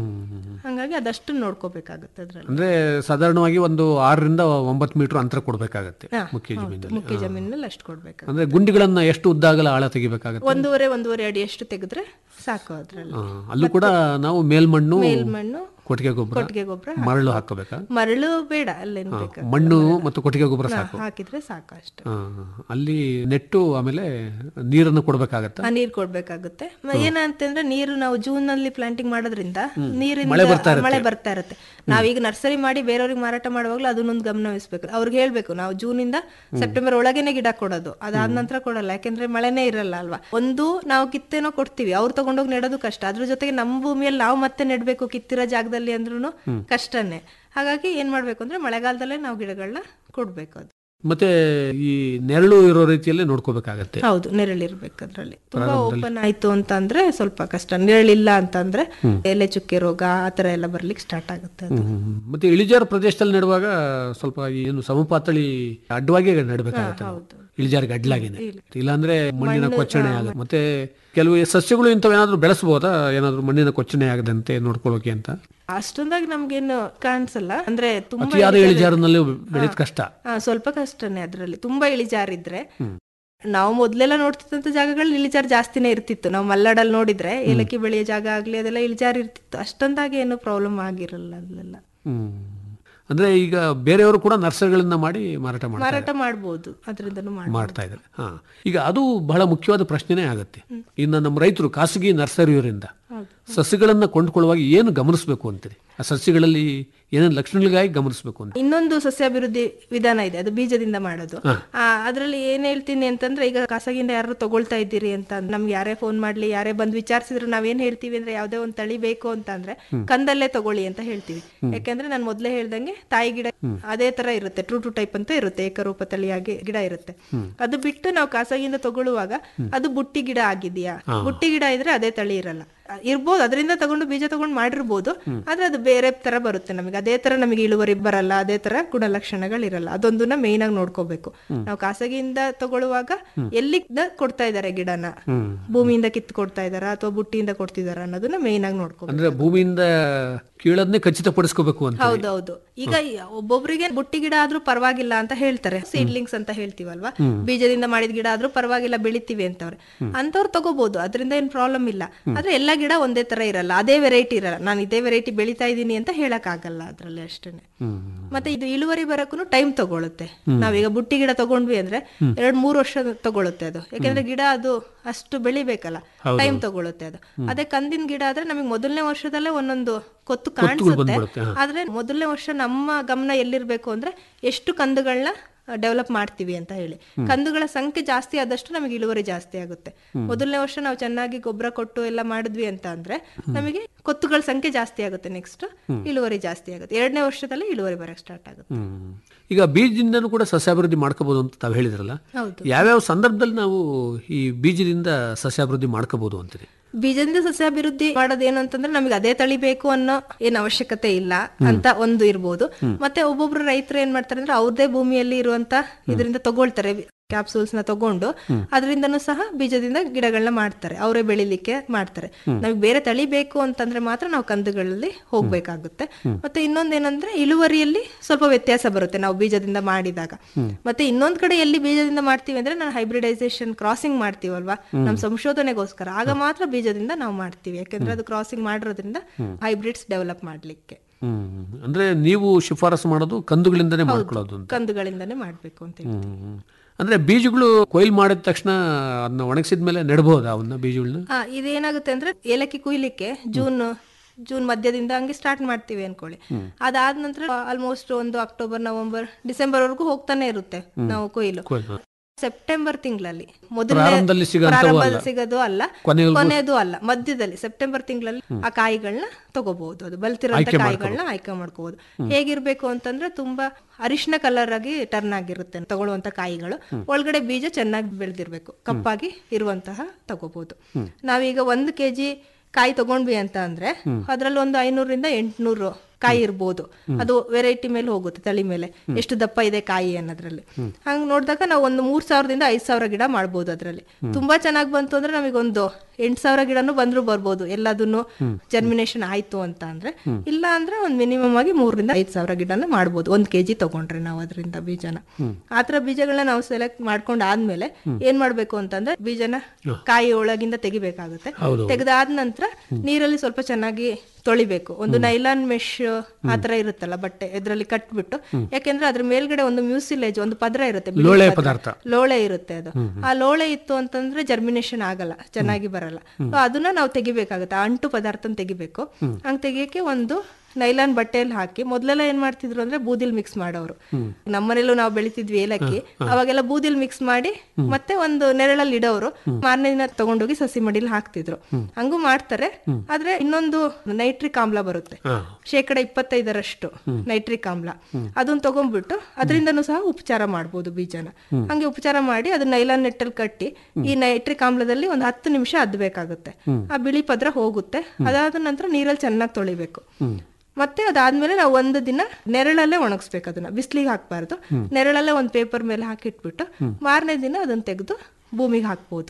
ಹಂಗಾಗಿ ಅದಷ್ಟು ನೋಡ್ಕೋಬೇಕಾಗುತ್ತೆ ಅದ್ರಲ್ಲಿ ಅಂದ್ರೆ ಸಾಧಾರಣವಾಗಿ ಒಂದು ಆರರಿಂದ ಒಂಬತ್ತು ಮೀಟರ್ ಅಂತರ ಕೊಡ್ಬೇಕಾಗತ್ತೆ ಹಾ, ಮುಖ್ಯ ಹೌದು. ಜಮೀನಲ್ಲಿ ಮುಖ್ಯ ಜಮೀನಲ್ಲಿ ಅಷ್ಟು ಕೊಡ್ಬೇಕು ಅಂದ್ರೆ ಗುಂಡಿಗಳನ್ನ ಎಷ್ಟು ಉದ್ದಾಗಲ ಆಳ ತೆಗಿಬೇಕಾಗತ್ತೆ ಒಂದೂವರೆ ಒಂದೂವರೆ ಅಡಿ ಎಷ್ಟು ತೆಗೆದ್ರೆ ಸಾಕು ಅದ್ರಲ್ಲಿ ಆ, ಅಲ್ಲೂ ಕೂಡ ನಾವು ಮೇಲ್ಮಣ್ಣು ಮೇಲ್ಮಣ್ಣು ಕೊಟ್ಟಿಗೆ ಗೊಬ್ಬರ ಕೊಟ್ಟಿಗೆ ಗೊಬ್ಬರ ಮರಳು ಹಾಕೋಬೇಕಾ ಮರಳು ಬೇಡ ಅಲ್ಲೇನ್ ಬೇಕು ಮಣ್ಣು ಮತ್ತು ಕೊಟ್ಟಿಗೆ ಗೊಬ್ಬರ ಸಾಕು ಹಾಕಿದ್ರೆ ಸಾಕು ಅಷ್ಟು ಆ, ಅಲ್ಲಿ ನೆಟ್ಟು ಆಮೇಲೆ ನೀರನ್ನು ಕೊಡ್ಬೇಕಾಗತ್ತ ಆ ನೀರ್ ಕೊಡ್ಬೇಕಾಗುತ್ತೆ ಮ- ಏನಂತಂದ್ರೆ ನೀರು ನಾವು ಜೂನ್ ನಲ್ಲಿ ಪ್ಲಾಂಟಿಂಗ್ ಮಾಡೋದ್ರಿಂದ ನೀರಿನ ಮಳೆ ಬರ್ತಾ ಇರುತ್ತೆ. ಮಳೆ ಬರ್ತಾ ಇರುತ್ತೆ ನಾವೀಗ ನರ್ಸರಿ ಮಾಡಿ ಬೇರೆಯವ್ರಿಗೆ ಮಾರಾಟ ಮಾಡುವಾಗಲೂ ಅದನ್ನೊಂದು ಗಮನ ವಹಿಸ್ಬೇಕು ಅವ್ರಿಗೆ ಹೇಳ್ಬೇಕು ನಾವು ಜೂನ್ ಇಂದ ಸೆಪ್ಟೆಂಬರ್ ಒಳಗೇನೆ ಗಿಡ ಕೊಡೋದು ಅದಾದ ನಂತರ ಕೊಡಲ್ಲ ಯಾಕೆಂದ್ರೆ ಮಳೆನೇ ಇರಲ್ಲ ಅಲ್ವಾ ಒಂದು ನಾವು ಕಿತ್ತೇನೋ ಕೊಡ್ತೀವಿ ಅವ್ರು ತಗೊಂಡೋಗಿ ನೆಡೋದು ಕಷ್ಟ ಅದ್ರ ಜೊತೆಗೆ ನಮ್ಮ ಭೂಮಿಯಲ್ಲಿ ನಾವು ಮತ್ತೆ ನೆಡ್ಬೇಕು ಕಿತ್ತಿರೋ ಜಾಗದಲ್ಲಿ ಅಂದ್ರೂ ಕಷ್ಟನೇ ಹಾಗಾಗಿ ಏನ್ ಮಾಡ್ಬೇಕು ಅಂದ್ರೆ ಮಳೆಗಾಲದಲ್ಲೇ ನಾವು ಗಿಡಗಳನ್ನ ಕೊಡ್ಬೇಕು ಅದು ಮತ್ತೆ ಈ ನೆರಳು ಇರೋ ರೀತಿಯಲ್ಲೇ ನೋಡ್ಕೋಬೇಕಾಗತ್ತೆ ಹೌದು ನೆರಳಿರ್ಬೇಕು ಅದ್ರಲ್ಲಿ ತುಂಬಾ ಓಪನ್ ಆಯ್ತು ಅಂತ ಅಂದ್ರೆ ಸ್ವಲ್ಪ ಕಷ್ಟ ನೆರಳಿಲ್ಲ ಅಂತಂದ್ರೆ ಎಲೆ ಚುಕ್ಕೆ ರೋಗ ಆತರ ಎಲ್ಲ ಬರ್ಲಿಕ್ಕೆ ಸ್ಟಾರ್ಟ್ ಆಗುತ್ತೆ ಅದು ಹ್ಮ್. ಮತ್ತೆ ಇಳಿಜಾರು ಪ್ರದೇಶದಲ್ಲಿ ನೆಡುವಾಗ ಸ್ವಲ್ಪ ಈ ಏನು ಸಮಪಾತಳಿ ಅಡ್ಡವಾಗಿ ನೆಡಬೇಕಾಗತ್ತೆ ನಾವು. ಇಳಿಜಾರಿಗೆ ಅಡ್ಲಾಗಿನೇ ಇಲ್ಲಾಂದ್ರೆ ಮಣ್ಣಿನ ಕೊಚ್ಚಣೆ ಆಗುತ್ತೆ ಮತ್ತೆ ಕೆಲವು ಸಸ್ಯಗಳು ಇಂಥವೇನಾದ್ರೂ ಬೆಳೆಸಬಹುದಾ ಏನಾದ್ರೂ ಮಣ್ಣಿನ ಕೊಚ್ಚಣೆ ಆಗದಂತೆ ನೋಡ್ಕೊಳ್ಳೋಕೆ ಅಂತ ಅಷ್ಟೊಂದಾಗಿ ನಮ್ಗೇನು ಕಾಣಿಸಲ್ಲ ಅಂದ್ರೆ ತುಂಬಾ ಅತಿಯಾದ ಇಳಿಜಾರಿನಲ್ಲಿ ಬೆಳೆಯೋದು ಕಷ್ಟ ಹಾ, ಸ್ವಲ್ಪ ಕಷ್ಟನೇ ಅದ್ರಲ್ಲಿ ತುಂಬಾ ಇಳಿಜಾರಿದ್ರೆ ನಾವು ಮೊದ್ಲೆಲ್ಲ ನೋಡ್ತಿದ್ದಂತ ಜಾಗಗಳಲ್ಲಿ ಇಳಿಜಾರು ಜಾಸ್ತಿನೇ ಇರ್ತಿತ್ತು ನಾವು ಮಲ್ನಾಡಲ್ಲಿ ನೋಡಿದ್ರೆ ಏಲಕ್ಕಿ ಬೆಳೆಯೋ ಜಾಗ ಆಗ್ಲಿ ಅದೆಲ್ಲ ಇಳಿಜಾರು ಇರ್ತಿತ್ತು ಅಷ್ಟೊಂದಾಗಿ ಏನು ಪ್ರಾಬ್ಲಮ್ ಆಗಿರಲ್ಲ ಅಲ್ಲೆಲ್ಲ ಹ್ಮ್ ಅಂದ್ರೆ ಈಗ ಬೇರೆಯವರು ಕೂಡ ನರ್ಸರಿಗಳನ್ನ ಮಾಡಿ ಮಾರಾಟ ಮಾಡ್ತಾರೆ ಮಾರಾಟ ಮಾಡ್ಬೋದು ಅದರಿಂದನೂ ಮಾಡ್ಬೋದು ಮಾಡ್ತಾ ಇದ್ದಾರೆ ಹಾ ಈಗ ಅದು ಬಹಳ ಮುಖ್ಯವಾದ ಪ್ರಶ್ನೆನೇ ಆಗುತ್ತೆ ಇನ್ನು ನಮ್ಮ ರೈತರು ಖಾಸಗಿ ನರ್ಸರಿಯವರಿಂದ ಸಸ್ಯಗಳನ್ನ ಕೊಂಡ್ಕೊಳ್ಳುವಾಗ ಏನು ಗಮನಿಸಬೇಕು ಅಂತೀರಿ ಆ ಸಸ್ಯಗಳಲ್ಲಿ ಏನೇನು ಲಕ್ಷಣಗಳಿಗಾಗಿ ಗಮನಿಸಬೇಕು ಅಂತ ಇನ್ನೊಂದು ಸಸ್ಯಾಭಿವೃದ್ಧಿ ವಿಧಾನ ಇದೆ ಅದು ಬೀಜದಿಂದ ಮಾಡೋದು ಆ, ಅದ್ರಲ್ಲಿ ಏನ್ ಹೇಳ್ತೀನಿ ಅಂತಂದ್ರೆ ಈಗ ಖಾಸಗಿಯಿಂದ ಯಾರು ತಗೊಳ್ತಾ ಇದ್ದೀರಿ ಅಂತ ಅಂದ್- ನಮ್ಗೆ ಯಾರೇ ಫೋನ್ ಮಾಡ್ಲಿ ಯಾರೇ ಬಂದ್ ವಿಚಾರಿಸಿದ್ರು ನಾವೇನ್ ಹೇಳ್ತೀವಿ ಅಂದ್ರೆ ಯಾವ್ದೇ ಒಂದ್ ತಳಿ ಬೇಕು ಅಂತ ಅಂದ್ರೆ ಕಂದಲ್ಲೇ ತಗೊಳ್ಳಿ ಅಂತ ಹೇಳ್ತೀವಿ ಯಾಕಂದ್ರೆ ನಾನು ಮೊದ್ಲೇ ಹೇಳ್ದಂಗೆ ತಾಯಿ ಗಿಡ ಅದೇ ತರ ಇರುತ್ತೆ ಟ್ರೂ ಟು ಟೈಪ್ ಅಂತ ಇರುತ್ತೆ ಏಕರೂಪ ತಳಿಯಾಗಿ ಗಿಡ ಇರುತ್ತೆ ಅದು ಬಿಟ್ಟು ನಾವು ಖಾಸಗಿಯಿಂದ ತಗೊಳ್ಳುವಾಗ ಅದು ಬುಟ್ಟಿ ಗಿಡ ಆಗಿದೆಯಾ ಬುಟ್ಟಿ ಗಿಡ ಇದ್ರೆ ಅದೇ ತಳಿ ಇರಲ್ಲ ಅ, ಇರ್ಬೋದು ಅದರಿಂದ ತಗೊಂಡು ಬೀಜ ತಗೊಂಡು ಮಾಡಿರ್ಬೋದು ಆದ್ರೆ ಅದು ಬೇರೆ ತರ ಬರುತ್ತೆ ನಮಗೆ ಅದೇ ತರ ನಮಗೆ ಇಳುವರಿ ಬರಲ್ಲ ಅದೇ ತರ ಗುಣಲಕ್ಷಣಗಳಿರಲ್ಲ ಅದೊಂದನ್ನ ಮೇನ್ ಆಗಿ ನೋಡ್ಕೋಬೇಕು ನಾವು ಖಾಸಗಿಯಿಂದ ತಗೊಳ್ಳುವಾಗ ಎಲ್ಲಿಂದ ಕೊಡ್ತಾ ಇದಾರೆ ಗಿಡನ ಭೂಮಿಯಿಂದ ಕಿತ್ತು ಕೊಡ್ತಾ ಇದಾರ ಅಥವಾ ಬುಟ್ಟಿಯಿಂದ ಕೊಡ್ತಿದಾರ ಅನ್ನೋದನ್ನ ಮೇನ್ ಆಗಿ ನೋಡ್ಕೋಬೇಕು ಅಂದ್ರೆ ಭೂಮಿಯಿಂದ ಕೀಳದ್ನೇ ಖಚಿತಪಡಿಸ್ಕೋಬೇಕು ಅಂತ ಹೌದೌದು ಈಗ ಒಬ್ಬೊಬ್ರಿಗೆ ಬುಟ್ಟಿ ಗಿಡ ಆದ್ರೂ ಪರವಾಗಿಲ್ಲ ಅಂತ ಹೇಳ್ತಾರೆ ಸೀಡ್ಲಿಂಗ್ಸ್ ಅಂತ ಹೇಳ್ತೀವಲ್ವಾ ಬೀಜದಿಂದ ಮಾಡಿದ ಗಿಡ ಆದ್ರೂ ಪರವಾಗಿಲ್ಲ ಬೆಳಿತೀವಿ ಅಂತವ್ರೆ ಅಂತವ್ರು ತಗೋಬಹುದು ಅದರಿಂದ ಏನ್ ಪ್ರಾಬ್ಲಮ್ ಇಲ್ಲ ಆದ್ರೆ ಎಲ್ಲಾ ಗಿಡ ಒಂದೇ ತರ ಇರಲ್ಲ ಅದೇ ವೆರೈಟಿ ಇರಲ್ಲ ನಾನು ಇದೇ ವೆರೈಟಿ ಬೆಳಿತಾ ಇದೀನಿ ಅಂತ ಹೇಳಕ್ ಆಗಲ್ಲ ಅದ್ರಲ್ಲಿ ಅಷ್ಟೇನೆ ಮತ್ತೆ ಇದು ಇಳುವರಿ ಬರಕ್ಕೂ ಟೈಮ್ ತಗೊಳುತ್ತೆ ನಾವೀಗ ಬುಟ್ಟಿ ಗಿಡ ತಗೊಂಡ್ವಿ ಅಂದ್ರೆ ಎರಡ್ ಮೂರು ವರ್ಷ ತಗೊಳುತ್ತೆ ಅದು ಯಾಕಂದ್ರೆ ಗಿಡ ಅದು ಅಷ್ಟು ಬೆಳಿಬೇಕಲ್ಲ ಟೈಮ್ ತಗೊಳುತ್ತೆ ಅದು ಅದೇ ಕಂದಿನ ಗಿಡ ಆದ್ರೆ ನಮಗೆ ಮೊದಲನೇ ವರ್ಷದಲ್ಲೇ ಒಂದೊಂದು ಕೊತ್ತು ಕಾಣಿಸುತ್ತೆ ಬಂದ್ಬಿಡುತ್ತೆ, ಆದ್ರೆ ಮೊದಲನೇ ವರ್ಷ ನಮ್ಮ ಗಮನ ಎಲ್ಲಿರ್ಬೇಕು ಅಂದ್ರೆ ಎಷ್ಟು ಕಂದುಗಳನ್ನ ಡೆವಲಪ್ ಮಾಡ್ತೀವಿ ಅಂತ ಹೇಳಿ ಕಂದುಗಳ ಸಂಖ್ಯೆ ಜಾಸ್ತಿ ಆದಷ್ಟು ನಮಗೆ ಇಳುವರಿ ಜಾಸ್ತಿ ಆಗುತ್ತೆ ಮೊದಲನೇ ವರ್ಷ ನಾವು ಚೆನ್ನಾಗಿ ಗೊಬ್ಬರ ಕೊಟ್ಟು ಎಲ್ಲ ಮಾಡಿದ್ವಿ ಅಂತ ಅಂದ್ರೆ ನಮಗೆ ಕೊತ್ತುಗಳ ಸಂಖ್ಯೆ ಜಾಸ್ತಿ ಆಗುತ್ತೆ ನೆಕ್ಸ್ಟ್ ಇಳುವರಿ ಜಾಸ್ತಿ ಆಗುತ್ತೆ ಎರಡನೇ ವರ್ಷದಲ್ಲಿ ಇಳುವರಿ ಬರಕ್ ಸ್ಟಾರ್ಟ್ ಆಗುತ್ತೆ ಹ್ಮ್. ಈಗ ಬೀಜದಿಂದನೂ ಕೂಡ ಸಸ್ಯಾಭಿವೃದ್ಧಿ ಮಾಡ್ಕೋಬಹುದು ಅಂತ ತಾವು ಹೇಳಿದ್ರಲ್ಲ ಹೌದು ಯಾವ್ಯಾವ ಸಂದರ್ಭದಲ್ಲಿ ನಾವು ಈ ಬೀಜದಿಂದ ಸಸ್ಯಾಭಿವೃದ್ಧಿ ಮಾಡ್ಕೋಬಹುದು ಅಂತೀರಿ ಬೀಜದಿಂದ ಸಸ್ಯಾಭಿವೃದ್ಧಿ ಮಾಡೋದೇನು ಅಂತಂದ್ರೆ ನಮಗೆ ಅದೇ ತಳಿ ಬೇಕು ಅನ್ನೋ ಏನ್ ಅವಶ್ಯಕತೆ ಇಲ್ಲ ಅಂತ ಒಂದು ಇರ್ಬೋದು ಮತ್ತೆ ಒಬ್ಬೊಬ್ರು ರೈತರು ಏನ್ ಮಾಡ್ತಾರೆ ಅಂದ್ರೆ ಅವ್ರದೇ ಭೂಮಿಯಲ್ಲಿ ಇರುವಂತ ಇದರಿಂದ ತಗೊಳ್ತಾರೆ ಕ್ಯಾಪ್ಸೂಲ್ಸ್ ನ ತಗೊಂಡು ಅದರಿಂದನೂ ಸಹ ಬೀಜದಿಂದ ಗಿಡಗಳನ್ನ ಮಾಡ್ತಾರೆ ಅವರೇ ಬೆಳಿಲಿಕ್ಕೆ ಮಾಡ್ತಾರೆ ನಮಗೆ ಬೇರೆ ತಳಿ ಬೇಕು ಅಂತಂದ್ರೆ ಮಾತ್ರ ನಾವು ಕಂದುಗಳಲ್ಲಿ ಹೋಗ್ಬೇಕಾಗುತ್ತೆ ಮತ್ತೆ ಇನ್ನೊಂದೇನಂದ್ರೆ ಇಳುವರಿಯಲ್ಲಿ ಸ್ವಲ್ಪ ವ್ಯತ್ಯಾಸ ಬರುತ್ತೆ ನಾವು ಬೀಜದಿಂದ ಮಾಡಿದಾಗ ಮತ್ತೆ ಇನ್ನೊಂದ್ ಕಡೆ ಎಲ್ಲಿ ಬೀಜದಿಂದ ಮಾಡ್ತೀವಿ ಅಂದ್ರೆ ನಾವು ಹೈಬ್ರಿಡೈಸೇಷನ್ ಕ್ರಾಸಿಂಗ್ ಮಾಡ್ತೀವಲ್ವಾ ನಮ್ಮ ಸಂಶೋಧನೆಗೋಸ್ಕರ ಆಗ ಮಾತ್ರ ಬೀಜದಿಂದ ನಾವು ಮಾಡ್ತೀವಿ ಯಾಕಂದ್ರೆ ಅದು ಕ್ರಾಸಿಂಗ್ ಮಾಡಿರೋದ್ರಿಂದ ಹೈಬ್ರಿಡ್ಸ್ ಡೆವಲಪ್ ಮಾಡ್ಲಿಕ್ಕೆ ಹ್ಮ್ ಅಂದ್ರೆ ನೀವು ಶಿಫಾರಸು ಮಾಡೋದು ಕಂದುಗಳಿಂದನೇ ಮಾಡ್ಕೊಳ್ಳೋದು ಅಂತ ಕಂದುಗಳಿಂದಾನೇ ಮಾಡ್ಬೇಕು ಅಂತ ಹೇಳಿ ಹ್ಮ್. ಅಂದ್ರೆ ಬೀಜಗಳು ಕೊಯ್ಲು ಮಾಡಿದ ತಕ್ಷಣ ಅದನ್ನ ಒಣಗಿಸಿದ ಮೇಲೆ ನೆಡ್ಬೋದಾ ಅವನ್ನ ಬೀಜಗಳನ್ನ ಆ ಇದೇನಾಗುತ್ತೆ ಅಂದ್ರೆ ಏಲಕ್ಕಿ ಕುಯ್ಲಿಕ್ಕೆ ಜೂನ್ ಜೂನ್ ಮಧ್ಯದಿಂದ ಹಂಗೆ ಸ್ಟಾರ್ಟ್ ಮಾಡ್ತೀವಿ ಅನ್ಕೊಳ್ಳಿ ಅದಾದ ನಂತರ ಆಲ್ಮೋಸ್ಟ್ ಒಂದು ಅಕ್ಟೋಬರ್ ನವೆಂಬರ್ ಡಿಸೆಂಬರ್ ವರೆಗೂ ಹೋಗ್ತಾನೆ ಇರುತ್ತೆ ನಾವು ಕೊಯ್ಲು ಕೊಯ್ಲು. ಸೆಪ್ಟೆಂಬರ್ ತಿಂಗಳಲ್ಲಿ ಪ್ರಾರಂಭದಲ್ಲಿ ಸಿಗೋಂಥವು ಪ್ರಾರಂಭದಲ್ಲಿ ಅಲ್ಲ. ಸಿಗೋದು ಅಲ್ಲ ಕೊನೆಗೂ- ಕೊನೆಯದು ಅಲ್ಲ ಮಧ್ಯದಲ್ಲಿ ಸೆಪ್ಟೆಂಬರ್ ತಿಂಗಳಲ್ಲಿ ಆ ಕಾಯಿಗಳನ್ನ ತಗೋಬಹುದು ಅದು ಬಲ್ತಿರೋ ಆಯ್ಕೆ ಕಾಯಿಗಳನ್ನ ಆಯ್ಕೆ ಮಾಡ್ಕೋಬಹುದು ಹೇಗಿರ್ಬೇಕು ಅಂತಂದ್ರೆ ತುಂಬಾ ಅರಿಶಿನ ಕಲರ್ ಆಗಿ ಟರ್ನ್ ಆಗಿರುತ್ತೆ ತಗೊಳ್ಳುವಂತ ಕಾಯಿಗಳು ಒಳಗಡೆ ಬೀಜ ಚೆನ್ನಾಗಿ ಬೆಳೆದಿರ್ಬೇಕು ಕಪ್ಪಾಗಿ ಇರುವಂತಹ ತಗೋಬಹುದು ನಾವೀಗ ಒಂದು ಕೆಜಿ ಕಾಯಿ ತಗೊಂಡ್ವಿ ಅಂತ ಅಂದ್ರೆ ಅದ್ರಲ್ಲಿ ಒಂದು ಐನೂರಿಂದ ಎಂಟ್ನೂರು ಕಾಯಿ ಇರ್ಬೋದು ಅದು ವೆರೈಟಿ ಮೇಲೆ ಹೋಗುತ್ತೆ ತಳಿ ಮೇಲೆ ಎಷ್ಟು ದಪ್ಪ ಇದೆ ಕಾಯಿ ಅನ್ನೋದ್ರಲ್ಲಿ ಹಂಗ್ ನೋಡಿದಾಗ ನಾವು ಒಂದು ಮೂರ್ ಸಾವಿರದಿಂದ ಐದ್ ಸಾವಿರ ಗಿಡ ಮಾಡ್ಬೋದು ಅದ್ರಲ್ಲಿ ತುಂಬಾ ಚೆನ್ನಾಗಿ ಬಂತು ಅಂದ್ರೆ ನಮಗೊಂದು ಎಂಟ್ ಸಾವಿರ ಗಿಡನು ಬಂದ್ರು ಬರ್ಬೋದು ಎಲ್ಲದನ್ನು ಜರ್ಮಿನೇಷನ್ ಆಯ್ತು ಅಂತ ಅಂದ್ರೆ ಇಲ್ಲ ಅಂದ್ರೆ ಒಂದ್ ಮಿನಿಮಮ್ ಆಗಿ ಮೂರರಿಂದ ಐದ್ ಸಾವಿರ ಗಿಡನ ಮಾಡ್ಬೋದು ಒಂದ್ ಕೆಜಿ ತಗೊಂಡ್ರೆ ನಾವು ಅದರಿಂದ ಬೀಜನ ಆತರ ಬೀಜಗಳನ್ನ ನಾವು ಸೆಲೆಕ್ಟ್ ಮಾಡ್ಕೊಂಡ್ ಆದ್ಮೇಲೆ ಏನ್ ಮಾಡ್ಬೇಕು ಅಂತಂದ್ರೆ ಬೀಜನ ಕಾಯಿ ಒಳಗಿಂದ ತೆಗಿಬೇಕಾಗುತ್ತೆ ಹೌದು. ತೆಗೆದಾದ ನಂತರ ನೀರಲ್ಲಿ ಸ್ವಲ್ಪ ಚೆನ್ನಾಗಿ ತೊಳಿಬೇಕು ಒಂದು ನೈಲಾನ್ ಮೆಶ್ ಆತರ ಇರುತ್ತಲ್ಲ ಬಟ್ಟೆ ಇದ್ರಲ್ಲಿ ಕಟ್ಬಿಟ್ಟು ಯಾಕೆಂದ್ರೆ ಅದ್ರ ಮೇಲ್ಗಡೆ ಒಂದು ಮ್ಯೂಸಿಲೇಜ್ ಒಂದು ಪದರ ಇರುತ್ತೆ ಬಿಳಿ ಲೋಳೆ ಪದ್ರ. ಪದಾರ್ಥ. ಲೋಳೆ ಇರುತ್ತೆ ಅದು ಆ ಲೋಳೆ ಇತ್ತು ಅಂತಂದ್ರೆ ಜರ್ಮಿನೇಷನ್ ಆಗಲ್ಲ ಚೆನ್ನಾಗಿ ಬರಲ್ಲ So ಅದನ್ನ ನಾವು ತೆಗಿಬೇಕಾಗುತ್ತೆ ಆ ಅಂಟು ಪದಾರ್ಥನ ತೆಗಿಬೇಕು ಹಂಗ್ ತೆಗಿಯಕ್ಕೆ ಒಂದು ನೈಲಾನ್ ಬಟ್ಟೆಯಲ್ಲಿ ಹಾಕಿ ಮೊದ್ಲೆಲ್ಲ ಏನ್ ಮಾಡ್ತಿದ್ರು ಅಂದ್ರೆ ಬೂದಿಲ್ ಮಿಕ್ಸ್ ಮಾಡೋರು ನಮ್ಮನೇಲೂ ನಾವು ಬೆಳಿತಿದ್ವಿ ಏಲಕ್ಕಿ ಅವಾಗೆಲ್ಲ ಬೂದಿಲ್ ಮಿಕ್ಸ್ ಮಾಡಿ ಮತ್ತೆ ಒಂದು ನೆರಳಲ್ಲಿ ಇಡೋರು ಮಾರನೇ ದಿನ ತಗೊಂಡೋಗಿ ಸಸಿ ಮಡಿಲಿ ಹಾಕ್ತಿದ್ರು ಹಂಗೂ ಮಾಡ್ತಾರೆ ಆದ್ರೆ ಇನ್ನೊಂದು ನೈಟ್ರಿಕ್ ಆಮ್ಲ ಬರುತ್ತೆ ಶೇಕಡ ಇಪ್ಪತ್ತೈದರಷ್ಟು ನೈಟ್ರಿಕ್ ಆಮ್ಲ ಅದನ್ನ ತಗೊಂಡ್ಬಿಟ್ಟು ಅದರಿಂದನೂ ಸಹ ಉಪಚಾರ ಮಾಡ್ಬೋದು ಬೀಜನ ಹಂಗೆ ಉಪಚಾರ ಮಾಡಿ ಅದನ್ನ ನೈಲಾನ್ ನೆಟ್ಟಲ್ಲಿ ಕಟ್ಟಿ ಈ ನೈಟ್ರಿಕ್ ಆಮ್ಲದಲ್ಲಿ ಒಂದು ಹತ್ತು ನಿಮಿಷ ಅದ್ಬೇಕಾಗುತ್ತೆ ಆ ಬಿಳಿ ಪದ್ರ ಹೋಗುತ್ತೆ ಅದಾದ ನಂತರ ನೀರಲ್ಲಿ ಚೆನ್ನಾಗಿ ತೊಳಿಬೇಕು ಮತ್ತೆ ಅದಾದ್ಮೇಲೆ ನಾವು ಒಂದು ದಿನ ನೆರಳಲ್ಲೇ ಒಣಗಿಸ್ಬೇಕು ಅದನ್ನ ಬಿಸಿಲಿಗೆ ಹಾಕ್ಬಾರ್ದು ನೆರಳಲ್ಲೇ ಒಂದು ಪೇಪರ್ ಮೇಲೆ ಹಾಕಿಟ್ಬಿಟ್ಟು ಮಾರನೇ ದಿನ ಅದನ್ನ ತೆಗೆದು ಭೂಮಿಗೆ ಹಾಕ್ಬೋದು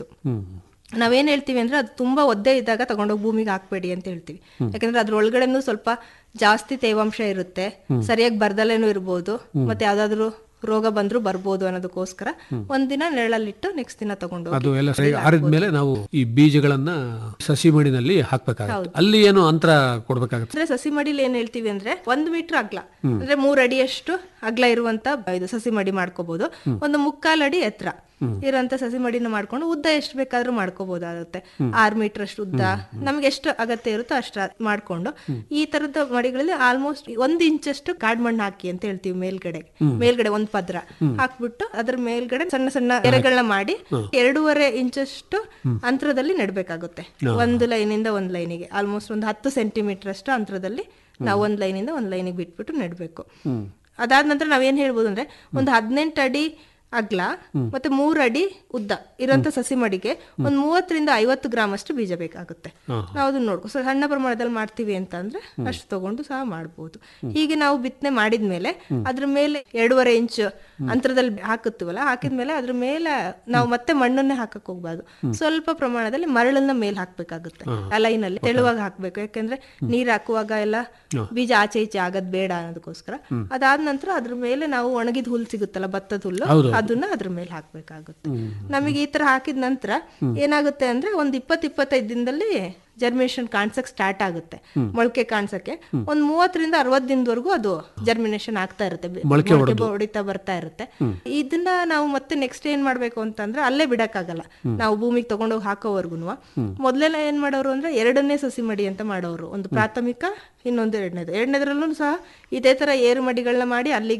ನಾವೇನ್ ಹೇಳ್ತೀವಿ ಅಂದ್ರೆ ಅದು ತುಂಬಾ ಒದ್ದೆ ಇದ್ದಾಗ ತಗೊಂಡೋಗಿ ಭೂಮಿಗೆ ಹಾಕ್ಬೇಡಿ ಅಂತ ಹೇಳ್ತೀವಿ ಯಾಕಂದ್ರೆ ಅದ್ರ ಒಳಗಡೆನೂ ಸ್ವಲ್ಪ ಜಾಸ್ತಿ ತೇವಾಂಶ ಇರುತ್ತೆ ಸರಿಯಾಗಿ ಬರ್ದಲೇನು ಇರ್ಬೋದು ಮತ್ತೆ ಯಾವ್ದಾದ್ರು ರೋಗ ಬಂದ್ರು ಬರ್ಬೋದು ಅನ್ನೋದಕ್ಕೋಸ್ಕರ ಒಂದಿನ ನೆರಳಲ್ಲಿಟ್ಟು ನೆಕ್ಸ್ಟ್ ದಿನ ತಗೊಂಡು ಅದು ಎಲ್ಲ ಸರಿ ಆರಿದ ಮೇಲೆ ನಾವು ಈ ಬೀಜಗಳನ್ನ ಸಸಿ ಮಡಿನಲ್ಲಿ ಹಾಕ್ಬೇಕಾಗುತ್ತೆ ಅಲ್ಲಿ ಏನು ಅಂತರ ಕೊಡ್ಬೇಕಾಗುತ್ತೆ ಅಂದ್ರೆ ಸಸಿ ಮಡಿಲಿ ಏನ್ ಹೇಳ್ತೀವಿ ಅಂದ್ರೆ ಒಂದ್ ಮೀಟರ್ ಅಗ್ಲ ಅಂದ್ರೆ ಮೂರ್ ಅಡಿಯಷ್ಟು ಅಗ್ಲ ಇರುವಂತ ಇದು ಸಸಿ ಮಡಿ ಮಾಡ್ಕೋಬಹುದು ಒಂದು ಮುಕ್ಕಾಲ್ ಅಡಿ ಎತ್ತರ ಇರುವಂತ ಸಸಿ ಮಡಿನ ಮಾಡ್ಕೊಂಡು ಉದ್ದ ಎಷ್ಟು ಬೇಕಾದ್ರೂ ಮಾಡ್ಕೋಬಹುದಾಗುತ್ತೆ ಆರ್ ಮೀಟರ್ ಅಷ್ಟು ಉದ್ದ ನಮ್ಗೆ ಎಷ್ಟು ಅಗತ್ಯ ಇರುತ್ತೋ ಅಷ್ಟು ಮಾಡ್ಕೊಂಡು ಈ ತರದ ಮಡಿಗಳಲ್ಲಿ ಆಲ್ಮೋಸ್ಟ್ ಒಂದ್ ಇಂಚಷ್ಟು ಕಾಡ್ ಮಣ್ಣು ಹಾಕಿ ಅಂತ ಹೇಳ್ತೀವಿ ಮೇಲ್ಗಡೆ ಮೇಲ್ಗಡೆ ಒಂದ್ ಪದ್ರ ಹಾಕ್ಬಿಟ್ಟು ಅದ್ರ ಮೇಲ್ಗಡೆ ಸಣ್ಣ ಸಣ್ಣ ಎರೆಗಳನ್ನ ಮಾಡಿ ಎರಡೂವರೆ ಇಂಚಷ್ಟು ಅಂತರದಲ್ಲಿ ನೆಡ್ಬೇಕಾಗುತ್ತೆ ಒಂದು ಲೈನಿಂದ ಒಂದ್ ಲೈನಿಗೆ ಆಲ್ಮೋಸ್ಟ್ ಒಂದು ಹತ್ತು ಸೆಂಟಿಮೀಟರ್ ಅಷ್ಟು ಅಂತರದಲ್ಲಿ ನಾವು ಒಂದ್ ಲೈನಿಂದ ಒಂದ್ ಲೈನಿಗೆ ಬಿಟ್ಬಿಟ್ಟು ನೆಡ್ಬೇಕು ಅದಾದ ನಂತರ ನಾವೇನ್ ಹೇಳ್ಬೋದು ಅಂದ್ರೆ ಒಂದು ಹದಿನೆಂಟು ಅಡಿ ಅಗ್ಲ ಮತ್ತೆ ಮೂರ್ ಅಡಿ ಉದ್ದ ಇರೋಂಥ ಸಸಿ ಮಡಿಗೆ ಒಂದ್ ಮೂವತ್ತರಿಂದ ಐವತ್ತು ಗ್ರಾಮ್ ಅಷ್ಟು ಬೀಜ ಬೇಕಾಗುತ್ತೆ ನಾವು ಅದನ್ನ ನೋಡ್ಕೊ ಸೊ ಸಣ್ಣ ಪ್ರಮಾಣದಲ್ಲಿ ಮಾಡ್ತೀವಿ ಅಂತ ಅಂದ್ರೆ ಅಷ್ಟು ತಗೊಂಡು ಸಹ ಮಾಡ್ಬೋದು ಹೀಗೆ ನಾವು ಬಿತ್ತನೆ ಮಾಡಿದ್ಮೇಲೆ ಅದ್ರ ಮೇಲೆ ಎರಡೂವರೆ ಇಂಚ್ ಅಂತರದಲ್ಲಿ ಹಾಕುತ್ತೀವಲ್ಲ ಹಾಕಿದ್ಮೇಲೆ ಅದ್ರ ಮೇಲೆ ನಾವು ಮತ್ತೆ ಮಣ್ಣನ್ನೇ ಹಾಕಕ್ ಹೋಗ್ಬಾರ್ದು ಸ್ವಲ್ಪ ಪ್ರಮಾಣದಲ್ಲಿ ಮರಳನ್ನ ಮೇಲೆ ಹಾಕ್ಬೇಕಾಗುತ್ತೆ ಆ ಲೈನ್ ಅಲ್ಲಿ ತೆಳುವಾಗಿ ಹಾಕ್ಬೇಕು ಯಾಕಂದ್ರೆ ನೀರ್ ಹಾಕುವಾಗ ಎಲ್ಲ ಬೀಜ ಆಚೆ ಈಚೆ ಆಗದ್ ಬೇಡ ಅನ್ನೋದಕ್ಕೋಸ್ಕರ ಅದಾದ ನಂತರ ಅದ್ರ ಮೇಲೆ ನಾವು ಒಣಗಿದ ಹುಲ್ ಸಿಗುತ್ತಲ್ಲ ಭತ್ತದ ಹುಲ್ಲು ಅದನ್ನ ಅದ್ರ ಮೇಲೆ ಹಾಕ್ಬೇಕಾಗುತ್ತೆ ನಮಗೆ ಈ ತರ ಹಾಕಿದ ನಂತರ ಏನಾಗುತ್ತೆ ಅಂದ್ರೆ ಒಂದ್ ಇಪ್ಪತ್ ಇಪ್ಪತ್ತೈದು ದಿನದಲ್ಲಿ ಜರ್ಮಿನೇಷನ್ ಕಾಣ್ಸಕ್ ಸ್ಟಾರ್ಟ್ ಆಗುತ್ತೆ ಮೊಳಕೆ ಕಾಣ್ಸಕ್ಕೆ ಒಂದ್ ಮೂವತ್ತರಿಂದ ಅರವತ್ ದಿನದವರೆಗೂ ಅದು ಜರ್ಮಿನೇಷನ್ ಆಗ್ತಾ ಇರುತ್ತೆ ಬೆ- ಮೊಳಕೆ ಮೊಳಕೆ ಹೊಡಿತಾ ಬರ್ತಾ ಇರುತ್ತೆ ಇದನ್ನ ನಾವು ಮತ್ತೆ ನೆಕ್ಸ್ಟ್ ಏನ್ ಮಾಡ್ಬೇಕು ಅಂತಂದ್ರೆ ಅಲ್ಲೇ ಬಿಡಕ್ಕಾಗಲ್ಲ ನಾವು ಭೂಮಿಗೆ ತಗೊಂಡೋಗಿ ಹಾಕೋವರ್ಗುನು ಮೊದ್ಲೆಲ್ಲ ಏನ್ ಮಾಡೋರು ಅಂದ್ರೆ ಎರಡನೇ ಸಸಿ ಮಡಿ ಅಂತ ಮಾಡೋರು ಒಂದು ಪ್ರಾಥಮಿಕ ಇನ್ನೊಂದು ಎರಡನೇದು ಎರಡನೇದ್ರಲ್ಲೂ ಸಹ ಇದೇ ತರ ಏರು ಮಡಿಗಳನ್ನ ಮಾಡಿ ಅಲ್ಲಿಗೆ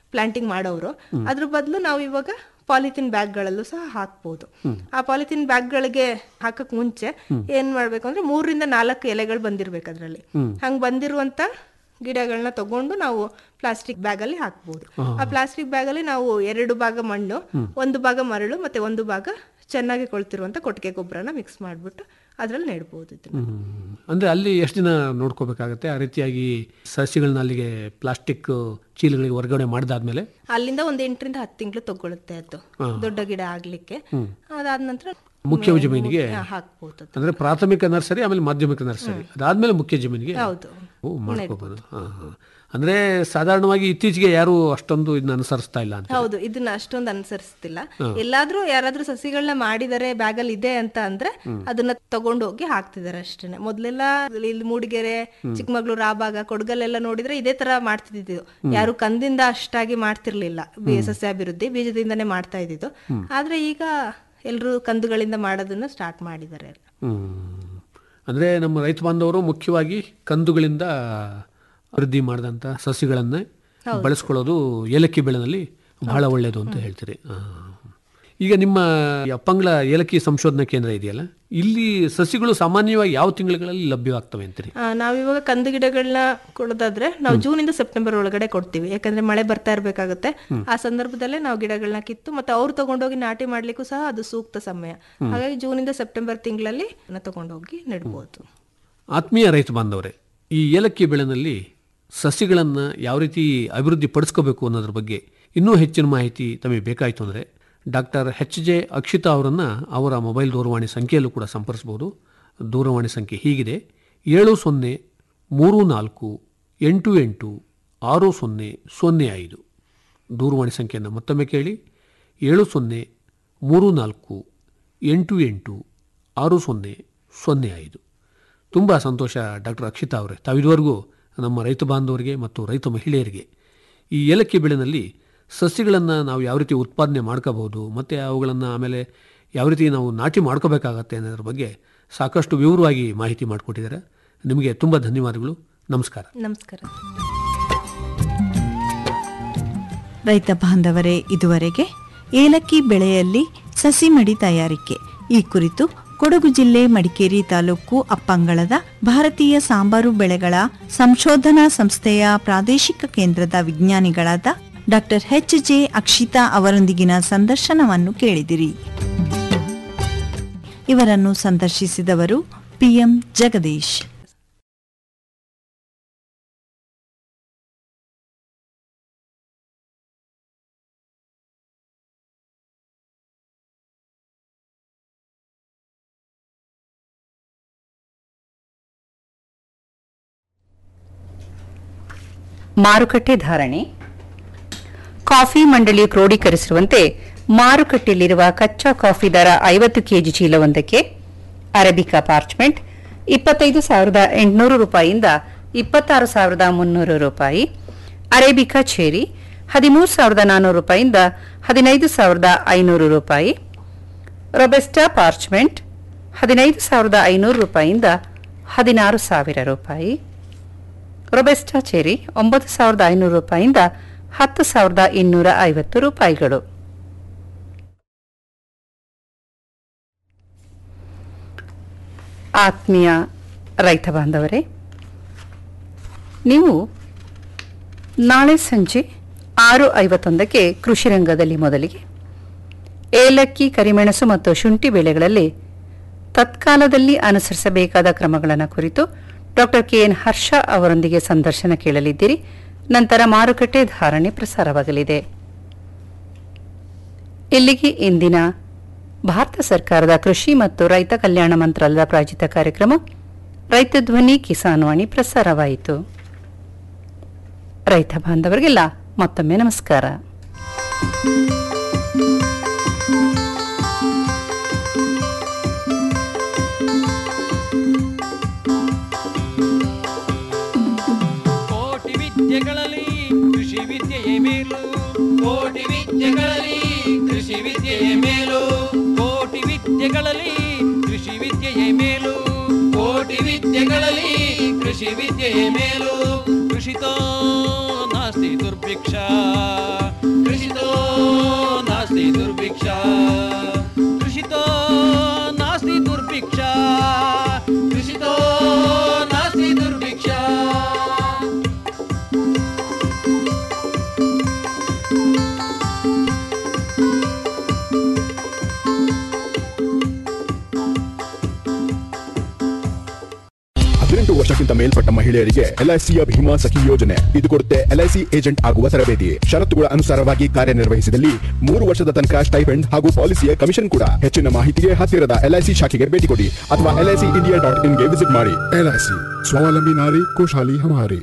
ಪ್ಲಾಂಟಿಂಗ್ ಮಾಡೋರು ಅದ್ರ ಬದಲು ನಾವು ಇವಾಗ ಪಾಲಿಥಿನ್ ಬ್ಯಾಗ್ಗಳಲ್ಲೂ ಸಹ ಹಾಕ್ಬೋದು ಆ ಪಾಲಿಥಿನ್ ಬ್ಯಾಗ್ಗಳಿಗೆ ಹಾಕಕ್ ಮುಂಚೆ ಏನ್ ಮಾಡ್ಬೇಕು ಅಂದ್ರೆ ಮೂರರಿಂದ ನಾಲ್ಕು ಎಲೆಗಳು ಬಂದಿರ್ಬೇಕು ಅದ್ರಲ್ಲಿ ಹಂಗ್ ಬಂದಿರುವಂತ ಗಿಡಗಳನ್ನ ತಗೊಂಡು ನಾವು ಪ್ಲಾಸ್ಟಿಕ್ ಬ್ಯಾಗ್ ಅಲ್ಲಿ ಹಾಕ್ಬೋದು ಆ ಪ್ಲಾಸ್ಟಿಕ್ ಬ್ಯಾಗ್ ಅಲ್ಲಿ ನಾವು ಎರಡು ಭಾಗ ಮಣ್ಣು ಒಂದು ಭಾಗ ಮರಳು ಮತ್ತೆ ಒಂದು ಭಾಗ ಚೆನ್ನಾಗಿ ಕೊಳ್ತಿರುವಂತ ಕೊಟ್ಟಿಗೆ ಗೊಬ್ಬರನ ಮಿಕ್ಸ್ ಮಾಡ್ಬಿಟ್ಟು ಅದ್ರಲ್ಲಿ ನೆಡ್ಬೋದು ಇದನ್ನ ಹ್ಮ್. ಅಂದ್ರೆ ಅಲ್ಲಿ ಎಷ್ಟು ದಿನ ನೋಡ್ಕೋಬೇಕಾಗತ್ತೆ ಆ ರೀತಿಯಾಗಿ ಸಸಿಗಳನ್ನ ಅಲ್ಲಿಗೆ ಪ್ಲಾಸ್ಟಿಕ್ ಚೀಲಗಳಿಗೆ ಹೊರಗಡೆ ಮಾಡಿದಾದ್ಮೇಲೆ ಅಲ್ಲಿಂದ ಒಂದ್ ಎಂಟರಿಂದ ಹತ್ತು ತಿಂಗಳು ತಗೊಳುತ್ತೆ ಅದು ದೊಡ್ಡ ಗಿಡ ಆಗ್ಲಿಕ್ಕೆ ಅದಾದ ನಂತರ ಮುಖ್ಯ ಜಮೀನಿಗೆ ಹಾ, ಹಾಕ್ಬೋದು ಅದು. ಅಂದ್ರೆ ಪ್ರಾಥಮಿಕ ನರ್ಸರಿ ಆಮೇಲೆ ಮಾಧ್ಯಮಿಕ ನರ್ಸರಿ ಅದಾದ್ಮೇಲೆ ಮುಖ್ಯ ಜಮೀನಿಗೆ ಹೌದು ಓ ಮಾಡ್ಕೋಬಹುದು ಹಾ ಹಾ ಅಂದ್ರೆ ಸಾಧಾರಣವಾಗಿ ಇತ್ತೀಚೆಗೆ ಯಾರು ಅಷ್ಟೊಂದು ಇದನ್ನ ಅನುಸರಿಸ್ತಾ ಇಲ್ಲ ಅಂತ ಹೌದು ಇದನ್ನ ಅಷ್ಟೊಂದು ಅನುಸರಿಸ್ತಿಲ್ಲ ಎಲ್ಲಾದ್ರೂ ಯಾರಾದ್ರೂ ಸಸಿಗಳನ್ನ ಮಾಡಿದರೆ ಬ್ಯಾಗಲ್ಲಿ ಇದೆ ಅಂತ ಅಂದ್ರೆ ಅದನ್ನ ತಗೊಂಡು ಹೋಗಿ ಹಾಕ್ತಿದಾರೆ ಅಷ್ಟೇನೆ ಮೊದ್ಲೆಲ್ಲ ಇಲ್ಲಿ ಮೂಡಿಗೆರೆ ಚಿಕ್ಕಮಗಳೂರು ಆ ಭಾಗ ಕೊಡಗಲ್ಲೆಲ್ಲ ನೋಡಿದ್ರೆ ಇದೇ ತರ ಮಾಡ್ತಿದ್ದು ಯಾರು ಕಂದಿಂದ ಅಷ್ಟಾಗಿ ಮಾಡ್ತಿರ್ಲಿಲ್ಲ ಬಿ- ಸಸ್ಯಾಭಿವೃದ್ಧಿ ಬೀಜದಿಂದನೇ ಮಾಡ್ತಾ ಇದ್ದಿದ್ದು ಆದ್ರೆ ಈಗ ಎಲ್ರು ಕಂದುಗಳಿಂದ ಮಾಡೋದನ್ನ ಸ್ಟಾರ್ಟ್ ಮಾಡಿದ್ದಾರೆ ಹ್ಮ್ ಅಂದ್ರೆ ನಮ್ಮ ರೈತ ಬಾಂಧವರು ಮುಖ್ಯವಾಗಿ ಕಂದುಗಳಿಂದ ಅಭಿವೃದ್ಧಿ ಮಾಡಿದಂಥ ಸಸಿಗಳನ್ನ ಬಳಸ್ಕೊಳ್ಳೋದು ಏಲಕ್ಕಿ ಬೆಳೆನಲ್ಲಿ ಬಹಳ ಒಳ್ಳೆಯದು ಅಂತ ಹೇಳ್ತೀರಿ ಆ. ಈಗ ನಿಮ್ಮ ಈ ಅಪ್ಪಂಗಳ ಏಲಕ್ಕಿ ಸಂಶೋಧನಾ ಕೇಂದ್ರ ಇದೆಯಲ್ಲ ಇಲ್ಲಿ ಸಸಿಗಳು ಸಾಮಾನ್ಯವಾಗಿ ಯಾವ ತಿಂಗಳುಗಳಲ್ಲಿ ಲಭ್ಯವಾಗ್ತವೆ ಅಂತೀರಿ ಆ, ನಾವಿವಾಗ ಕಂದು ಗಿಡಗಳನ್ನ ಕೊಡೋದಾದ್ರೆ ನಾವು ಜೂನ್ ಇಂದ ಸೆಪ್ಟೆಂಬರ್ ಒಳಗಡೆ ಕೊಡ್ತೀವಿ ಯಾಕಂದ್ರೆ ಮಳೆ ಬರ್ತಾ ಇರ್ಬೇಕಾಗುತ್ತೆ ಆ ಸಂದರ್ಭದಲ್ಲೇ ನಾವು ಗಿಡಗಳನ್ನ ಕಿತ್ತು ಮತ್ತೆ ಅವ್ರು ತಗೊಂಡೋಗಿ ನಾಟಿ ಮಾಡ್ಲಿಕ್ಕೂ ಸಹ ಅದು ಸೂಕ್ತ ಸಮಯ ಹಾಗಾಗಿ ಜೂನ್ ಇಂದ ಸೆಪ್ಟೆಂಬರ್ ತಿಂಗಳಲ್ಲಿ ತಗೊಂಡೋಗಿ ನೆಡ್ಬೋದು ಆತ್ಮೀಯ ರೈತ ಬಾಂಧವರೇ ಈ ಏಲಕ್ಕಿ ಬೆಳೆನಲ್ಲಿ ಸಸಿಗಳನ್ನು ಯಾವ ರೀತಿ ಅಭಿವೃದ್ಧಿ ಪಡಿಸ್ಕೋಬೇಕು ಅನ್ನೋದ್ರ ಬಗ್ಗೆ ಇನ್ನೂ ಹೆಚ್ಚಿನ ಮಾಹಿತಿ ತಮಗೆ ಬೇಕಾಯಿತು ಅಂದರೆ ಡಾಕ್ಟರ್ ಎಚ್ ಜೆ ಅಕ್ಷಿತಾ ಅವರನ್ನು ಅವರ ಮೊಬೈಲ್ ದೂರವಾಣಿ ಸಂಖ್ಯೆಯಲ್ಲೂ ಕೂಡ ಸಂಪರ್ಸ್ಬೋದು ದೂರವಾಣಿ ಸಂಖ್ಯೆ ಹೀಗಿದೆ ಏಳು ಸೊನ್ನೆ ಮೂರು ನಾಲ್ಕು ಎಂಟು ಎಂಟು ಆರು ಸೊನ್ನೆ ಸೊನ್ನೆ ಐದು ದೂರವಾಣಿ ಸಂಖ್ಯೆಯನ್ನು ಮತ್ತೊಮ್ಮೆ ಕೇಳಿ ಏಳು ಸೊನ್ನೆ ಮೂರು ನಾಲ್ಕು ಎಂಟು ಎಂಟು ಆರು ಸೊನ್ನೆ ಸೊನ್ನೆ ಐದು ತುಂಬ ಸಂತೋಷ ಡಾಕ್ಟರ್ ಅಕ್ಷಿತಾ ಅವರೇ ತಾವಿದುವರೆಗೂ ನಮ್ಮ ರೈತ ಬಾಂಧವರಿಗೆ ಮತ್ತು ರೈತ ಮಹಿಳೆಯರಿಗೆ ಈ ಏಲಕ್ಕಿ ಬೆಳೆನಲ್ಲಿ ಸಸ್ಯಗಳನ್ನು ನಾವು ಯಾವ ರೀತಿ ಉತ್ಪಾದನೆ ಮಾಡ್ಕೋಬಹುದು ಮತ್ತು ಅವುಗಳನ್ನು ಆಮೇಲೆ ಯಾವ ರೀತಿ ನಾವು ನಾಟಿ ಮಾಡ್ಕೋಬೇಕಾಗತ್ತೆ ಅನ್ನೋದ್ರ ಬಗ್ಗೆ ಸಾಕಷ್ಟು ವಿವರವಾಗಿ ಮಾಹಿತಿ ಮಾಡಿಕೊಟ್ಟಿದ್ದಾರೆ ನಿಮಗೆ ತುಂಬ ಧನ್ಯವಾದಗಳು ನಮಸ್ಕಾರ ನಮಸ್ಕಾರ ರೈತ ಬಾಂಧವರೇ ಇದುವರೆಗೆ ಏಲಕ್ಕಿ ಬೆಳೆಯಲ್ಲಿ ಸಸಿ ಮಡಿ ತಯಾರಿಕೆ ಈ ಕುರಿತು ಕೊಡಗು ಜಿಲ್ಲೆ ಮಡಿಕೇರಿ ತಾಲೂಕು ಅಪ್ಪಂಗಳದ ಭಾರತೀಯ ಸಾಂಬಾರು ಬೆಳೆಗಳ ಸಂಶೋಧನಾ ಸಂಸ್ಥೆಯ ಪ್ರಾದೇಶಿಕ ಕೇಂದ್ರದ ವಿಜ್ಞಾನಿಗಳಾದ ಡಾಕ್ಟರ್ ಎಚ್ ಜೆ ಅಕ್ಷಿತಾ ಅವರೊಂದಿಗಿನ ಸಂದರ್ಶನವನ್ನು ಕೇಳಿದಿರಿ ಇವರನ್ನು ಸಂದರ್ಶಿಸಿದವರು ಪಿಎಂ ಜಗದೀಶ್ ಮಾರುಕಟ್ಟೆ ಧಾರಣೆ ಕಾಫಿ ಮಂಡಳಿ ಕ್ರೋಢೀಕರಿಸಿರುವಂತೆ ಮಾರುಕಟ್ಟೆಯಲ್ಲಿರುವ ಕಚ್ಚಾ ಕಾಫಿ ದರ ಐವತ್ತು ಕೆಜಿ ಚೀಲವೊಂದಕ್ಕೆ ಅರಬಿಕಾ ಪಾರ್ಚ್ಮೆಂಟ್ ಇಪ್ಪತ್ತೈದು ಸಾವಿರದ ಎಂಟುನೂರು ರೂಪಾಯಿಯಿಂದ ಇಪ್ಪತ್ತಾರು ಸಾವಿರದ ಮುನ್ನೂರು ರೂಪಾಯಿ ಅರೇಬಿಕಾ ಚೇರಿ ಹದಿಮೂರು ಸಾವಿರದ ನಾನ್ನೂರು ರೂಪಾಯಿಯಿಂದ ಹದಿನೈದು ಸಾವಿರದ ಐನೂರು ರೂಪಾಯಿ ರೊಬೆಸ್ಟಾ ಪಾರ್ಚ್ಮೆಂಟ್ ಹದಿನೈದು ಸಾವಿರದ ಐನೂರು ರೂಪಾಯಿಯಿಂದ ಹದಿನಾರು ಸಾವಿರ ರೂಪಾಯಿ ರೊಬೆಸ್ಟಾ ಚೆರಿ ಒಂಬತ್ತು ಸಾವಿರದ ಐನೂರು ರೂಪಾಯಿಯಿಂದ ಹತ್ತು ಸಾವಿರದ ಇನ್ನೂರ ಐವತ್ತು ರೂಪಾಯಿಗಳು ಆತ್ಮೀಯ ರೈತ ಬಾಂಧವರೇ ನೀವು ನಾಳೆ ಸಂಜೆ ಆರು ಐವತ್ತೊಂದಕ್ಕೆ ಕೃಷಿ ರಂಗದಲ್ಲಿ ಮೊದಲಿಗೆ ಏಲಕ್ಕಿ ಕರಿಮೆಣಸು ಮತ್ತು ಶುಂಠಿ ಬೆಳೆಗಳಲ್ಲಿ ತತ್ಕಾಲದಲ್ಲಿ ಅನುಸರಿಸಬೇಕಾದ ಕ್ರಮಗಳನ್ನು ಕುರಿತು ಡಾಕ್ಟರ್ ಕೆಎನ್ ಹರ್ಷ ಅವರೊಂದಿಗೆ ಸಂದರ್ಶನ ಕೇಳಲಿದ್ದೀರಿ ನಂತರ ಮಾರುಕಟ್ಟೆ ಧಾರಣೆ ಪ್ರಸಾರವಾಗಲಿದೆ ಇಲ್ಲಿಗೆ ಇಂದಿನ ಭಾರತ ಸರ್ಕಾರದ ಕೃಷಿ ಮತ್ತು ರೈತ ಕಲ್ಯಾಣ ಮಂತ್ರಾಲಯದ ಪ್ರಾಯೋಜಿತ ಕಾರ್ಯಕ್ರಮ ರೈತ ಧ್ವನಿ ಕಿಸಾನ್ ವಾಣಿ ಪ್ರಸಾರವಾಯಿತು ರೈತ ಬಾಂಧವರಿಗೆಲ್ಲ ಮತ್ತೊಮ್ಮೆ ನಮಸ್ಕಾರ ಕೋಟಿ ವಿದ್ಯೆಗಳಲ್ಲಿ ಕೃಷಿ ವಿದ್ಯೆಯೇ ಮೇಲು ಕೋಟಿ ವಿದ್ಯೆಗಳಲ್ಲಿ ಕೃಷಿ ವಿದ್ಯೆಯೇ ಮೇಲು ಕೋಟಿ ವಿದ್ಯೆಗಳಲ್ಲಿ ಕೃಷಿ ವಿದ್ಯೆಯೇ ಮೇಲು ಕೋಟಿ ವಿದ್ಯೆಗಳಲ್ಲಿ ಕೃಷಿ ವಿದ್ಯೆಯೇ ಮೇಲು ಕೃಷಿ ಕೃಷಿತೋ ನಾಸ್ತಿ ದುರ್ಭಿಕ್ಷ ಕೃಷಿತೋ ನಾಸ್ತಿ ದುರ್ಭಿಕ್ಷ ಕೃಷಿತೋ ನಾಸ್ತಿ ದುರ್ಭಿಕ್ಷ ಕೃಷಿತೋ ನಾಸ್ತಿ ದುರ್ಭಿಕ್ಷ ಹದಿನೆಂಟು ವರ್ಷಕ್ಕಿಂತ ಮೇಲ್ಪಟ್ಟ ಮಹಿಳೆಯರಿಗೆ ಎಲ್ಐಸಿಯ ಭೀಮಾ ಸಖಿ ಯೋಜನೆ ಇದು ಕೊಡುತ್ತೆ ಎಲ್ಐಸಿ ಏಜೆಂಟ್ ಆಗುವ ತರಬೇತಿ ಷರತ್ತುಗಳ ಅನುಸಾರವಾಗಿ ಕಾರ್ಯನಿರ್ವಹಿಸಿದಲ್ಲಿ ಮೂರು ವರ್ಷದ ತನಕ ಸ್ಟೈಫೆಂಡ್ ಹಾಗೂ ಪಾಲಿಸಿಯ ಕಮಿಷನ್ ಕೂಡ ಹೆಚ್ಚಿನ ಮಾಹಿತಿಗೆ ಹತ್ತಿರದ ಎಲ್ಐಸಿ ಶಾಖೆಗೆ ಭೇಟಿ ಕೊಡಿ ಅಥವಾ ಎಲ್ಐಸಿ ಇಂಡಿಯಾ ಡಾಟ್ ಇನ್ಗೆ ವಿಸಿಟ್ ಮಾಡಿ ಎಲ್ಐಸಿ ಸ್ವಾವಲಂಬಿ ನಾರಿ ಖುಷಾಲಿ ಹಮಾರಿ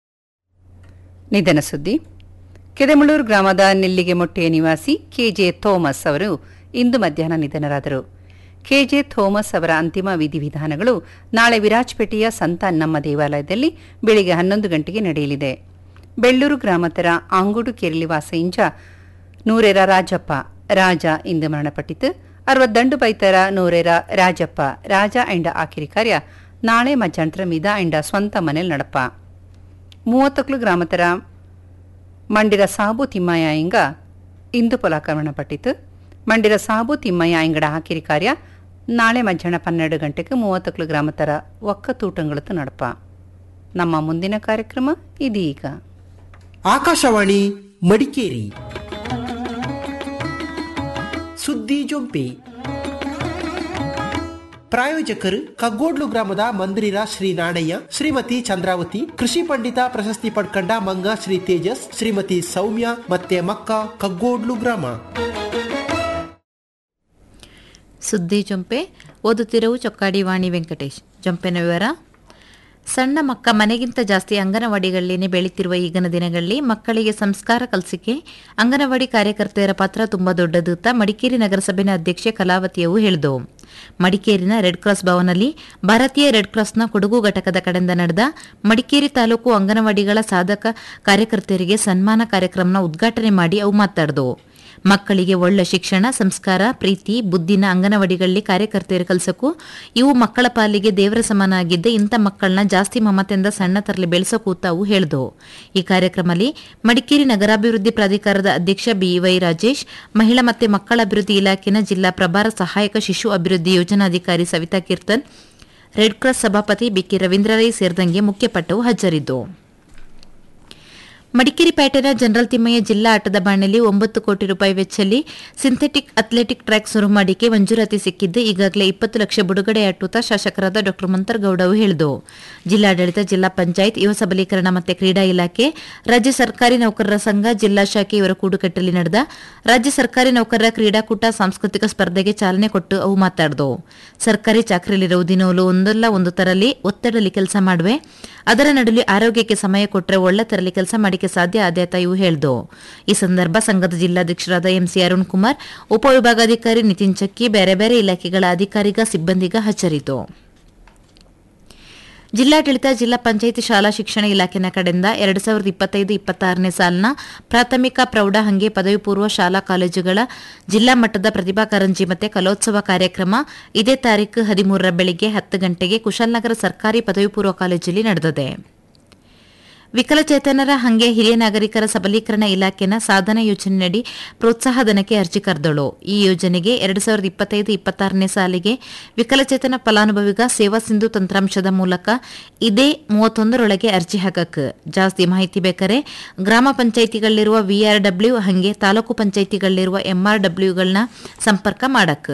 ನಿಧನ ಸುದ್ದಿ ಕೆದಮಳೂರು ಗ್ರಾಮದ ನೆಲ್ಲಿಗೆ ಮೊಟ್ಟೆಯ ನಿವಾಸಿ ಕೆಜೆ ಥೋಮಸ್ ಅವರು ಇಂದು ಮಧ್ಯಾಹ್ನ ನಿಧನರಾದರು ಕೆಜೆ ಥೋಮಸ್ ಅವರ ಅಂತಿಮ ವಿಧಿವಿಧಾನಗಳು ನಾಳೆ ವಿರಾಜಪೇಟೆಯ ಸಂತ ನಮ್ಮ ದೇವಾಲಯದಲ್ಲಿ ಬೆಳಿಗ್ಗೆ ಹನ್ನೊಂದು ಗಂಟೆಗೆ ನಡೆಯಲಿದೆ ಬೆಳ್ಳೂರು ಗ್ರಾಮತರ ಆಂಗುಡು ಕೆರಳಿ ವಾಸೆಯಿಂದ ನೂರೇರ ರಾಜಪ್ಪ ರಾಜ ಇಂದು ಮರಣಪಟ್ಟಿತು ಅರವತ್ತಂಡು ಬೈತರ ನೂರೇರ ರಾಜಪ್ಪ ರಾಜ ಎಂಡ ಆಕಿರಿ ಕಾರ್ಯ ನಾಳೆ ಮಧ್ಯಾಹ್ನರ ಮಿದ ಎಂಡ ಸ್ವಂತ ಮನೇಲಿ ನಡಪ ಮೂವತ್ತೊಕ್ಲು ಗ್ರಾಮತರ ಮಂಡಿರ ಸಾಬು ತಿಮ್ಮಯ್ಯ ಇಂಗ ಇಂದು ಪಟ್ಟಿತು ಮಂಡಿರ ಸಾಬು ತಿಮ್ಮಯ್ಯ ಇಂಗಡ ಹಾಕಿರಿ ಕಾರ್ಯ ನಾಳೆ ಮಧ್ಯಾಹ್ನ ಪನ್ನೆರಡು ಗಂಟೆಗೆ ಮೂವತ್ತೊಕ್ಲು ಗ್ರಾಮತರ ಒಕ್ಕತೂಟಂಗಳತ್ತು ನಡಪ ನಮ್ಮ ಮುಂದಿನ ಕಾರ್ಯಕ್ರಮ ಇದೀಗ ಆಕಾಶವಾಣಿ ಮಡಿಕೇರಿ ಸುದ್ದಿ ಜೊಂಪಿ ಪ್ರಾಯೋಜಕರು ಕಗ್ಗೋಡ್ಲು ಗ್ರಾಮದ ಮಂದಿರ ಶ್ರೀ ನಾಣಯ್ಯ ಶ್ರೀಮತಿ ಚಂದ್ರಾವತಿ ಕೃಷಿ ಪಂಡಿತ ಪ್ರಶಸ್ತಿ ಪಡ್ಕಂಡ ಮಂಗ ಶ್ರೀ ತೇಜಸ್ ಶ್ರೀಮತಿ ಸೌಮ್ಯ ಮತ್ತೆ ಮಕ್ಕ ಕಗ್ಗೋಡ್ಲು ಗ್ರಾಮ ಸುದ್ದಿ ಜೊಂಪೆ ಓದುತ್ತಿರುವ ಚೊಕ್ಕಾಡಿ ವಾಣಿ ವೆಂಕಟೇಶ್ ಜೊಂಪೆನ ವಿವರ ಸಣ್ಣ ಮಕ್ಕ ಮನೆಗಿಂತ ಜಾಸ್ತಿ ಅಂಗನವಾಡಿಗಳಲ್ಲಿನೇ ಬೆಳೀತಿರುವ ಈಗಿನ ದಿನಗಳಲ್ಲಿ ಮಕ್ಕಳಿಗೆ ಸಂಸ್ಕಾರ ಕಲಿಸಿಕೆ ಅಂಗನವಾಡಿ ಕಾರ್ಯಕರ್ತೆಯರ ಪಾತ್ರ ತುಂಬಾ ದೊಡ್ಡದು ಅಂತ ಮಡಿಕೇರಿ ನಗರಸಭೆನ ಅಧ್ಯಕ್ಷೆ ಕಲಾವತಿಯವು ಹೇಳಿದವು ಮಡಿಕೇರಿನ ರೆಡ್ ಕ್ರಾಸ್ ಭವನಲ್ಲಿ ಭಾರತೀಯ ರೆಡ್ ಕ್ರಾಸ್ನ ಕೊಡಗು ಘಟಕದ ಕಡೆಯಿಂದ ನಡೆದ ಮಡಿಕೇರಿ ತಾಲೂಕು ಅಂಗನವಾಡಿಗಳ ಸಾಧಕ ಕಾರ್ಯಕರ್ತೆಯರಿಗೆ ಸನ್ಮಾನ ಕಾರ್ಯಕ್ರಮನ ಉದ್ಘಾಟನೆ ಮಾಡಿ ಅವು ಮಾತಾಡಿದವು ಮಕ್ಕಳಿಗೆ ಒಳ್ಳೆ ಶಿಕ್ಷಣ ಸಂಸ್ಕಾರ ಪ್ರೀತಿ ಬುದ್ಧಿನ ಅಂಗನವಾಡಿಗಳಲ್ಲಿ ಕಾರ್ಯಕರ್ತೆಯರು ಕಲಿಸಕ್ಕೂ ಇವು ಮಕ್ಕಳ ಪಾಲಿಗೆ ದೇವರ ಸಮಾನ ಆಗಿದ್ದೆ ಇಂಥ ಮಕ್ಕಳನ್ನ ಜಾಸ್ತಿ ಮಮತೆಯಿಂದ ಸಣ್ಣ ತರಲಿ ಬೆಳೆಸಕ್ಕೂ ತಾವು ಹೇಳಿದವು ಈ ಕಾರ್ಯಕ್ರಮದಲ್ಲಿ ಮಡಿಕೇರಿ ನಗರಾಭಿವೃದ್ಧಿ ಪ್ರಾಧಿಕಾರದ ಅಧ್ಯಕ್ಷ ಬಿವೈ ರಾಜೇಶ್ ಮಹಿಳಾ ಮತ್ತು ಮಕ್ಕಳ ಅಭಿವೃದ್ಧಿ ಇಲಾಖೆನ ಜಿಲ್ಲಾ ಪ್ರಭಾರ ಸಹಾಯಕ ಶಿಶು ಅಭಿವೃದ್ಧಿ ಯೋಜನಾಧಿಕಾರಿ ಸವಿತಾ ಕೀರ್ತನ್ ರೆಡ್ ಕ್ರಾಸ್ ಸಭಾಪತಿ ಬಿಕೆ ರವೀಂದ್ರ ರೈ ಸೇರಿದಂಗೆ ಮುಖ್ಯಪಟ್ಟವು ಹಾಜರಿದ್ದವು ಮಡಿಕೇರಿ ಪೇಟೆನ ಜನರಲ್ ತಿಮ್ಮಯ್ಯ ಜಿಲ್ಲಾ ಆಟದ ಬಾಣಲಿ ಒಂಬತ್ತು ಕೋಟಿ ರೂಪಾಯಿ ವೆಚ್ಚದಲ್ಲಿ ಸಿಂಥೆಟಿಕ್ ಅಥ್ಲೆಟಿಕ್ ಟ್ರ್ಯಾಕ್ ಶುರು ಮಾಡಿಕೆ ಮಂಜೂರಾತಿ ಸಿಕ್ಕಿದ್ದು ಈಗಾಗಲೇ ಇಪ್ಪತ್ತು ಲಕ್ಷ ಬಿಡುಗಡೆ ಅಟ್ಟುತ್ತಾ ಶಾಸಕರಾದ ಡಾ ಮಂತರ್ಗೌಡ ಹೇಳಿದರು ಜಿಲ್ಲಾಡಳಿತ ಜಿಲ್ಲಾ ಪಂಚಾಯತ್ ಯುವ ಸಬಲೀಕರಣ ಮತ್ತು ಕ್ರೀಡಾ ಇಲಾಖೆ ರಾಜ್ಯ ಸರ್ಕಾರಿ ನೌಕರರ ಸಂಘ ಜಿಲ್ಲಾ ಶಾಖೆ ಇವರ ಕೂಡುಕಟ್ಟಲ್ಲಿ ನಡೆದ ರಾಜ್ಯ ಸರ್ಕಾರಿ ನೌಕರರ ಕ್ರೀಡಾಕೂಟ ಸಾಂಸ್ಕೃತಿಕ ಸ್ಪರ್ಧೆಗೆ ಚಾಲನೆ ಕೊಟ್ಟು ಅವು ಮಾತಾಡಿದವು ಸರ್ಕಾರಿ ಚಾಕರಿಲಿರುವ ದಿನವೂ ಒಂದಲ್ಲ ಒಂದು ತರಲಿ ಒತ್ತಡದಲ್ಲಿ ಕೆಲಸ ಮಾಡುವೆ ಅದರ ನಡುವೆ ಆರೋಗ್ಯಕ್ಕೆ ಸಮಯ ಕೊಟ್ಟರೆ ಒಳ್ಳೆ ತರಲಿ ಕೆಲಸ ಮಾಡಿಕೆ ಸಾಧ್ಯ ಆದ ಇವು ಹೇಳ್ದು ಈ ಸಂದರ್ಭ ಸಂಘದ ಜಿಲ್ಲಾಧ್ಯಕ್ಷರಾದ ಎಂಸಿ ಅರುಣ್ ಕುಮಾರ್ ಉಪವಿಭಾಗಾಧಿಕಾರಿ ನಿತಿನ್ ಚಕ್ಕಿ ಬೇರೆ ಬೇರೆ ಇಲಾಖೆಗಳ ಅಧಿಕಾರಿಗ ಸಿಬ್ಬಂದಿಗ ಹಚ್ಚರಿತು ಜಿಲ್ಲಾಡಳಿತ ಜಿಲ್ಲಾ ಪಂಚಾಯಿತಿ ಶಾಲಾ ಶಿಕ್ಷಣ ಇಲಾಖೆನ ಕಡೆಯಿಂದ ಎರಡು ಸಾವಿರದ ಇಪ್ಪತ್ತೈದು ಇಪ್ಪತ್ತಾರನೇ ಸಾಲಿನ ಪ್ರಾಥಮಿಕ ಪ್ರೌಢ ಹಂಗೆ ಪದವಿ ಪೂರ್ವ ಶಾಲಾ ಕಾಲೇಜುಗಳ ಜಿಲ್ಲಾ ಮಟ್ಟದ ಪ್ರತಿಭಾ ಕಾರಂಜಿ ಮತ್ತು ಕಲೋತ್ಸವ ಕಾರ್ಯಕ್ರಮ ಇದೇ ತಾರೀಕು ಹದಿಮೂರರ ಬೆಳಿಗ್ಗೆ ಹತ್ತು ಗಂಟೆಗೆ ಕುಶಾಲನಗರ ಸರ್ಕಾರಿ ಪದವಿ ಪೂರ್ವ ಕಾಲೇಜಲ್ಲಿ ನಡೆದಿದೆ ವಿಕಲಚೇತನರ ಹಂಗೆ ಹಿರಿಯ ನಾಗರಿಕರ ಸಬಲೀಕರಣ ಇಲಾಖೆನ ಸಾಧನ ಯೋಜನೆಯಡಿ ಪ್ರೋತ್ಸಾಹಧನಕ್ಕೆ ಅರ್ಜಿ ಕರೆದಳು ಈ ಯೋಜನೆಗೆ ಎರಡು ಸಾವಿರದ ಇಪ್ಪತ್ತೈದು ಇಪ್ಪತ್ತಾರನೇ ಸಾಲಿಗೆ ವಿಕಲಚೇತನ ಫಲಾನುಭವಿಗ ಸೇವಾ ಸಿಂಧು ತಂತ್ರಾಂಶದ ಮೂಲಕ ಇದೇ ಮೂವತ್ತೊಂದರೊಳಗೆ ಅರ್ಜಿ ಹಾಕಕ್ ಜಾಸ್ತಿ ಮಾಹಿತಿ ಬೇಕಾರೆ ಗ್ರಾಮ ಪಂಚಾಯಿತಿಗಳಿರುವ ವಿಆರ್ಡಬ್ಲ್ಯೂ ಹಂಗೆ ತಾಲೂಕು ಪಂಚಾಯಿತಿಗಳಿರುವ ಎಂಆರ್ಡಬ್ಲ್ಯೂಗಳನ್ನ ಸಂಪರ್ಕ ಮಾಡಕ್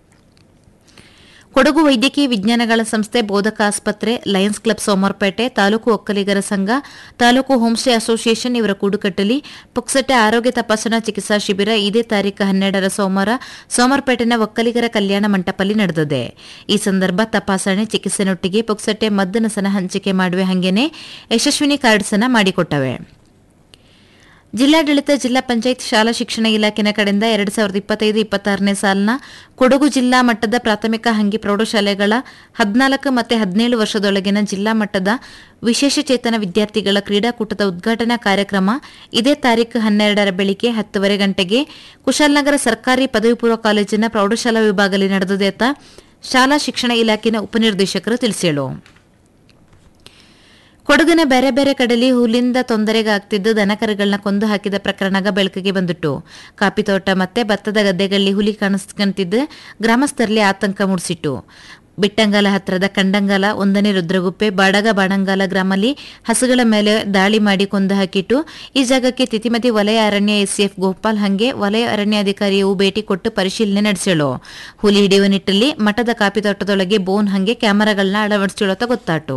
ಕೊಡಗು ವೈದ್ಯಕೀಯ ವಿಜ್ಞಾನಗಳ ಸಂಸ್ಥೆ ಬೋಧಕ ಆಸ್ಪತ್ರೆ ಲಯನ್ಸ್ ಕ್ಲಬ್ ಸೋಮವಾರಪೇಟೆ ತಾಲೂಕು ಒಕ್ಕಲಿಗರ ಸಂಘ ತಾಲೂಕು ಹೋಂಸ್ಟೇ ಅಸೋಸಿಯೇಷನ್ ಇವರ ಕೂಡುಕಟ್ಟಲಿ ಪುಕ್ಸಟ್ಟೆ ಆರೋಗ್ಯ ತಪಾಸಣಾ ಚಿಕಿತ್ಸಾ ಶಿಬಿರ ಇದೇ ತಾರೀಕು ಹನ್ನೆರಡರ ಸೋಮವಾರ ಸೋಮವಾರಪೇಟೆನ ಒಕ್ಕಲಿಗರ ಕಲ್ಯಾಣ ಮಂಟಪಲ್ಲಿ ನಡೆದಿದೆ ಈ ಸಂದರ್ಭ ತಪಾಸಣೆ ಚಿಕಿತ್ಸೆನೊಟ್ಟಿಗೆ ಪುಕ್ಸಟ್ಟೆ ಮದ್ದನಸನ ಹಂಚಿಕೆ ಮಾಡುವೆ ಹಂಗೇನೆ ಯಶಸ್ವಿನಿ ಕಾರ್ಡ್ಸನ ಮಾಡಿಕೊಟ್ಟವೆ ಜಿಲ್ಲಾಡಳಿತ ಜಿಲ್ಲಾ ಪಂಚಾಯತ್ ಶಾಲಾ ಶಿಕ್ಷಣ ಇಲಾಖೆನ ಕಡೆಯಿಂದ ಎರಡು ಸಾವಿರದ ಇಪ್ಪತ್ತೈದು ಇಪ್ಪತ್ತಾರನೇ ಸಾಲಿನ ಕೊಡಗು ಜಿಲ್ಲಾ ಮಟ್ಟದ ಪ್ರಾಥಮಿಕ ಹಂಗಿ ಪ್ರೌಢಶಾಲೆಗಳ ಹದಿನಾಲ್ಕು ಮತ್ತು ಹದಿನೇಳು ವರ್ಷದೊಳಗಿನ ಜಿಲ್ಲಾ ಮಟ್ಟದ ವಿಶೇಷ ಚೇತನ ವಿದ್ಯಾರ್ಥಿಗಳ ಕ್ರೀಡಾಕೂಟದ ಉದ್ಘಾಟನಾ ಕಾರ್ಯಕ್ರಮ ಇದೇ ತಾರೀಕು ಹನ್ನೆರಡರ ಬೆಳಿಗ್ಗೆ ಹತ್ತುವರೆ ಗಂಟೆಗೆ ಕುಶಾಲನಗರ ಸರ್ಕಾರಿ ಪದವಿ ಪೂರ್ವ ಕಾಲೇಜಿನ ಪ್ರೌಢಶಾಲಾ ವಿಭಾಗದಲ್ಲಿ ನಡೆದಿದೆ ಅಂತ ಶಾಲಾ ಶಿಕ್ಷಣ ಇಲಾಖೆಯ ಉಪನಿರ್ದೇಶಕರು ತಿಳಿಸಿದರು ಕೊಡಗಿನ ಬೇರೆ ಬೇರೆ ಕಡೆಯಲ್ಲಿ ಹುಲಿಂದ ತೊಂದರೆಗಾಗ್ತಿದ್ದು ದನಕರುಗಳನ್ನ ಕೊಂದು ಹಾಕಿದ ಪ್ರಕರಣಗ ಬೆಳಕಿಗೆ ಬಂದಿಟ್ಟು ಕಾಫಿ ತೋಟ ಮತ್ತೆ ಭತ್ತದ ಗದ್ದೆಗಳಲ್ಲಿ ಹುಲಿ ಕಾಣಿಸ್ಕೊಂತಿದ್ದು ಗ್ರಾಮಸ್ಥರಲ್ಲಿ ಆತಂಕ ಮೂಡಿಸಿಟ್ಟು ಬಿಟ್ಟಂಗಾಲ ಹತ್ರದ ಕಂಡಂಗಾಲ ಒಂದನೇ ರುದ್ರಗುಪ್ಪೆ ಬಾಡಗ ಬಾಣಂಗಾಲ ಗ್ರಾಮಲ್ಲಿ ಹಸುಗಳ ಮೇಲೆ ದಾಳಿ ಮಾಡಿ ಕೊಂದು ಹಾಕಿಟ್ಟು ಈ ಜಾಗಕ್ಕೆ ತಿತಿಮತಿ ವಲಯ ಅರಣ್ಯ ಎಸ್ಸಿಎಫ್ ಗೋಪಾಲ್ ಹಂಗೆ ವಲಯ ಅರಣ್ಯಾಧಿಕಾರಿಯು ಭೇಟಿ ಕೊಟ್ಟು ಪರಿಶೀಲನೆ ನಡೆಸಳು ಹುಲಿ ಹಿಡಿಯುವ ನಿಟ್ಟಲ್ಲಿ ಮಠದ ಕಾಫಿ ತೋಟದೊಳಗೆ ಬೋನ್ ಹಂಗೆ ಕ್ಯಾಮೆರಾಗಳನ್ನ ಅಳವಡಿಸಿಳೋತ ಗೊತ್ತಾಟು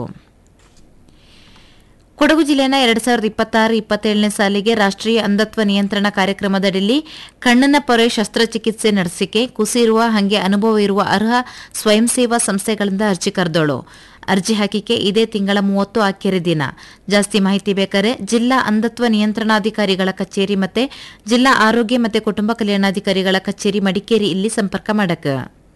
ಕೊಡಗು ಜಿಲ್ಲೆನ ಎರಡ್ ಸಾವಿರದ ಇಪ್ಪತ್ತಾರು ಇಪ್ಪತ್ತೇಳನೇ ಸಾಲಿಗೆ ರಾಷ್ಟ್ರೀಯ ಅಂಧತ್ವ ನಿಯಂತ್ರಣ ಕಾರ್ಯಕ್ರಮದಡಿಯಲ್ಲಿ ಕಣ್ಣಿನ ಪೊರೆ ಶಸ್ತ್ರಚಿಕಿತ್ಸೆ ನಡೆಸಿಕೆ ಕುಸಿರುವ ಹಂಗೆ ಅನುಭವ ಇರುವ ಅರ್ಹ ಸ್ವಯಂ ಸೇವಾ ಸಂಸ್ಥೆಗಳಿಂದ ಅರ್ಜಿ ಕರೆದೋಳು ಅರ್ಜಿ ಹಾಕಿಕೆ ಇದೇ ತಿಂಗಳ ಮೂವತ್ತು ಆಕೆರೆ ದಿನ ಜಾಸ್ತಿ ಮಾಹಿತಿ ಬೇಕಾದ್ರೆ ಜಿಲ್ಲಾ ಅಂಧತ್ವ ನಿಯಂತ್ರಣಾಧಿಕಾರಿಗಳ ಕಚೇರಿ ಮತ್ತೆ ಜಿಲ್ಲಾ ಆರೋಗ್ಯ ಮತ್ತು ಕುಟುಂಬ ಕಲ್ಯಾಣಾಧಿಕಾರಿಗಳ ಕಚೇರಿ ಮಡಿಕೇರಿ ಇಲ್ಲಿ ಸಂಪರ್ಕ ಮಾಡಕ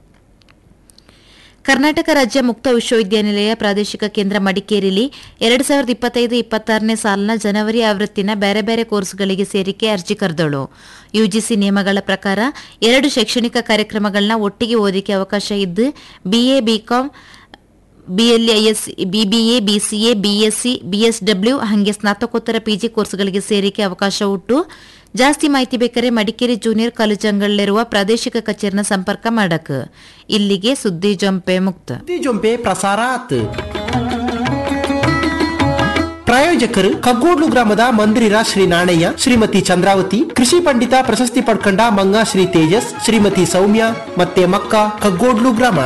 ಕರ್ನಾಟಕ ರಾಜ್ಯ ಮುಕ್ತ ವಿಶ್ವವಿದ್ಯಾನಿಲಯ ಪ್ರಾದೇಶಿಕ ಕೇಂದ್ರ ಮಡಿಕೇರಿಲಿ ಎರಡ್ ಸಾವಿರದ ಇಪ್ಪತ್ತೈದು ಇಪ್ಪತ್ತಾರನೇ ಸಾಲಿನ ಜನವರಿ ಆವೃತ್ತಿನ ಬೇರೆ ಬೇರೆ ಕೋರ್ಸ್ಗಳಿಗೆ ಸೇರಿಕೆ ಅರ್ಜಿ ಕರೆದಳು ಯುಜಿಸಿ ನಿಯಮಗಳ ಪ್ರಕಾರ ಎರಡು ಶೈಕ್ಷಣಿಕ ಕಾರ್ಯಕ್ರಮಗಳನ್ನ ಒಟ್ಟಿಗೆ ಓದಿಕೆ ಅವಕಾಶ ಇದ್ದು BA BCom BLIS BBA BCA BSc BSW ಹಾಗೆ ಸ್ನಾತಕೋತ್ತರ ಪಿಜಿ ಕೋರ್ಸ್ಗಳಿಗೆ ಸೇರಿಕೆ ಅವಕಾಶ ಉಂಟು ಜಾಸ್ತಿ ಮಾಹಿತಿ ಬೇಕಾದ್ರೆ ಮಡಿಕೇರಿ ಜೂನಿಯರ್ ಕಾಲೇಜ್ ಅಂಗಳಲ್ಲಿರುವ ಪ್ರಾದೇಶಿಕ ಕಚೇರಿನ ಸಂಪರ್ಕ ಮಾಡಕ್ ಇಲ್ಲಿಗೆ ಸುದ್ದಿ ಜಂಪೆ ಮುಕ್ತ ಸುದ್ದಿ ಜೊಂಪೆ ಪ್ರಸಾರಾತ್ ಪ್ರಾಯೋಜಕರು ಕಗ್ಗೋಡ್ಲು ಗ್ರಾಮದ ಮಂದಿರ ಶ್ರೀ ನಾಣಯ್ಯ ಶ್ರೀಮತಿ ಚಂದ್ರಾವತಿ ಕೃಷಿ ಪಂಡಿತ ಪ್ರಶಸ್ತಿ ಪಡ್ಕೊಂಡ ಮಂಗ ಶ್ರೀ ತೇಜಸ್ ಶ್ರೀಮತಿ ಸೌಮ್ಯ ಮತ್ತೆ ಮಕ್ಕ ಕಗ್ಗೋಡ್ಲು ಗ್ರಾಮ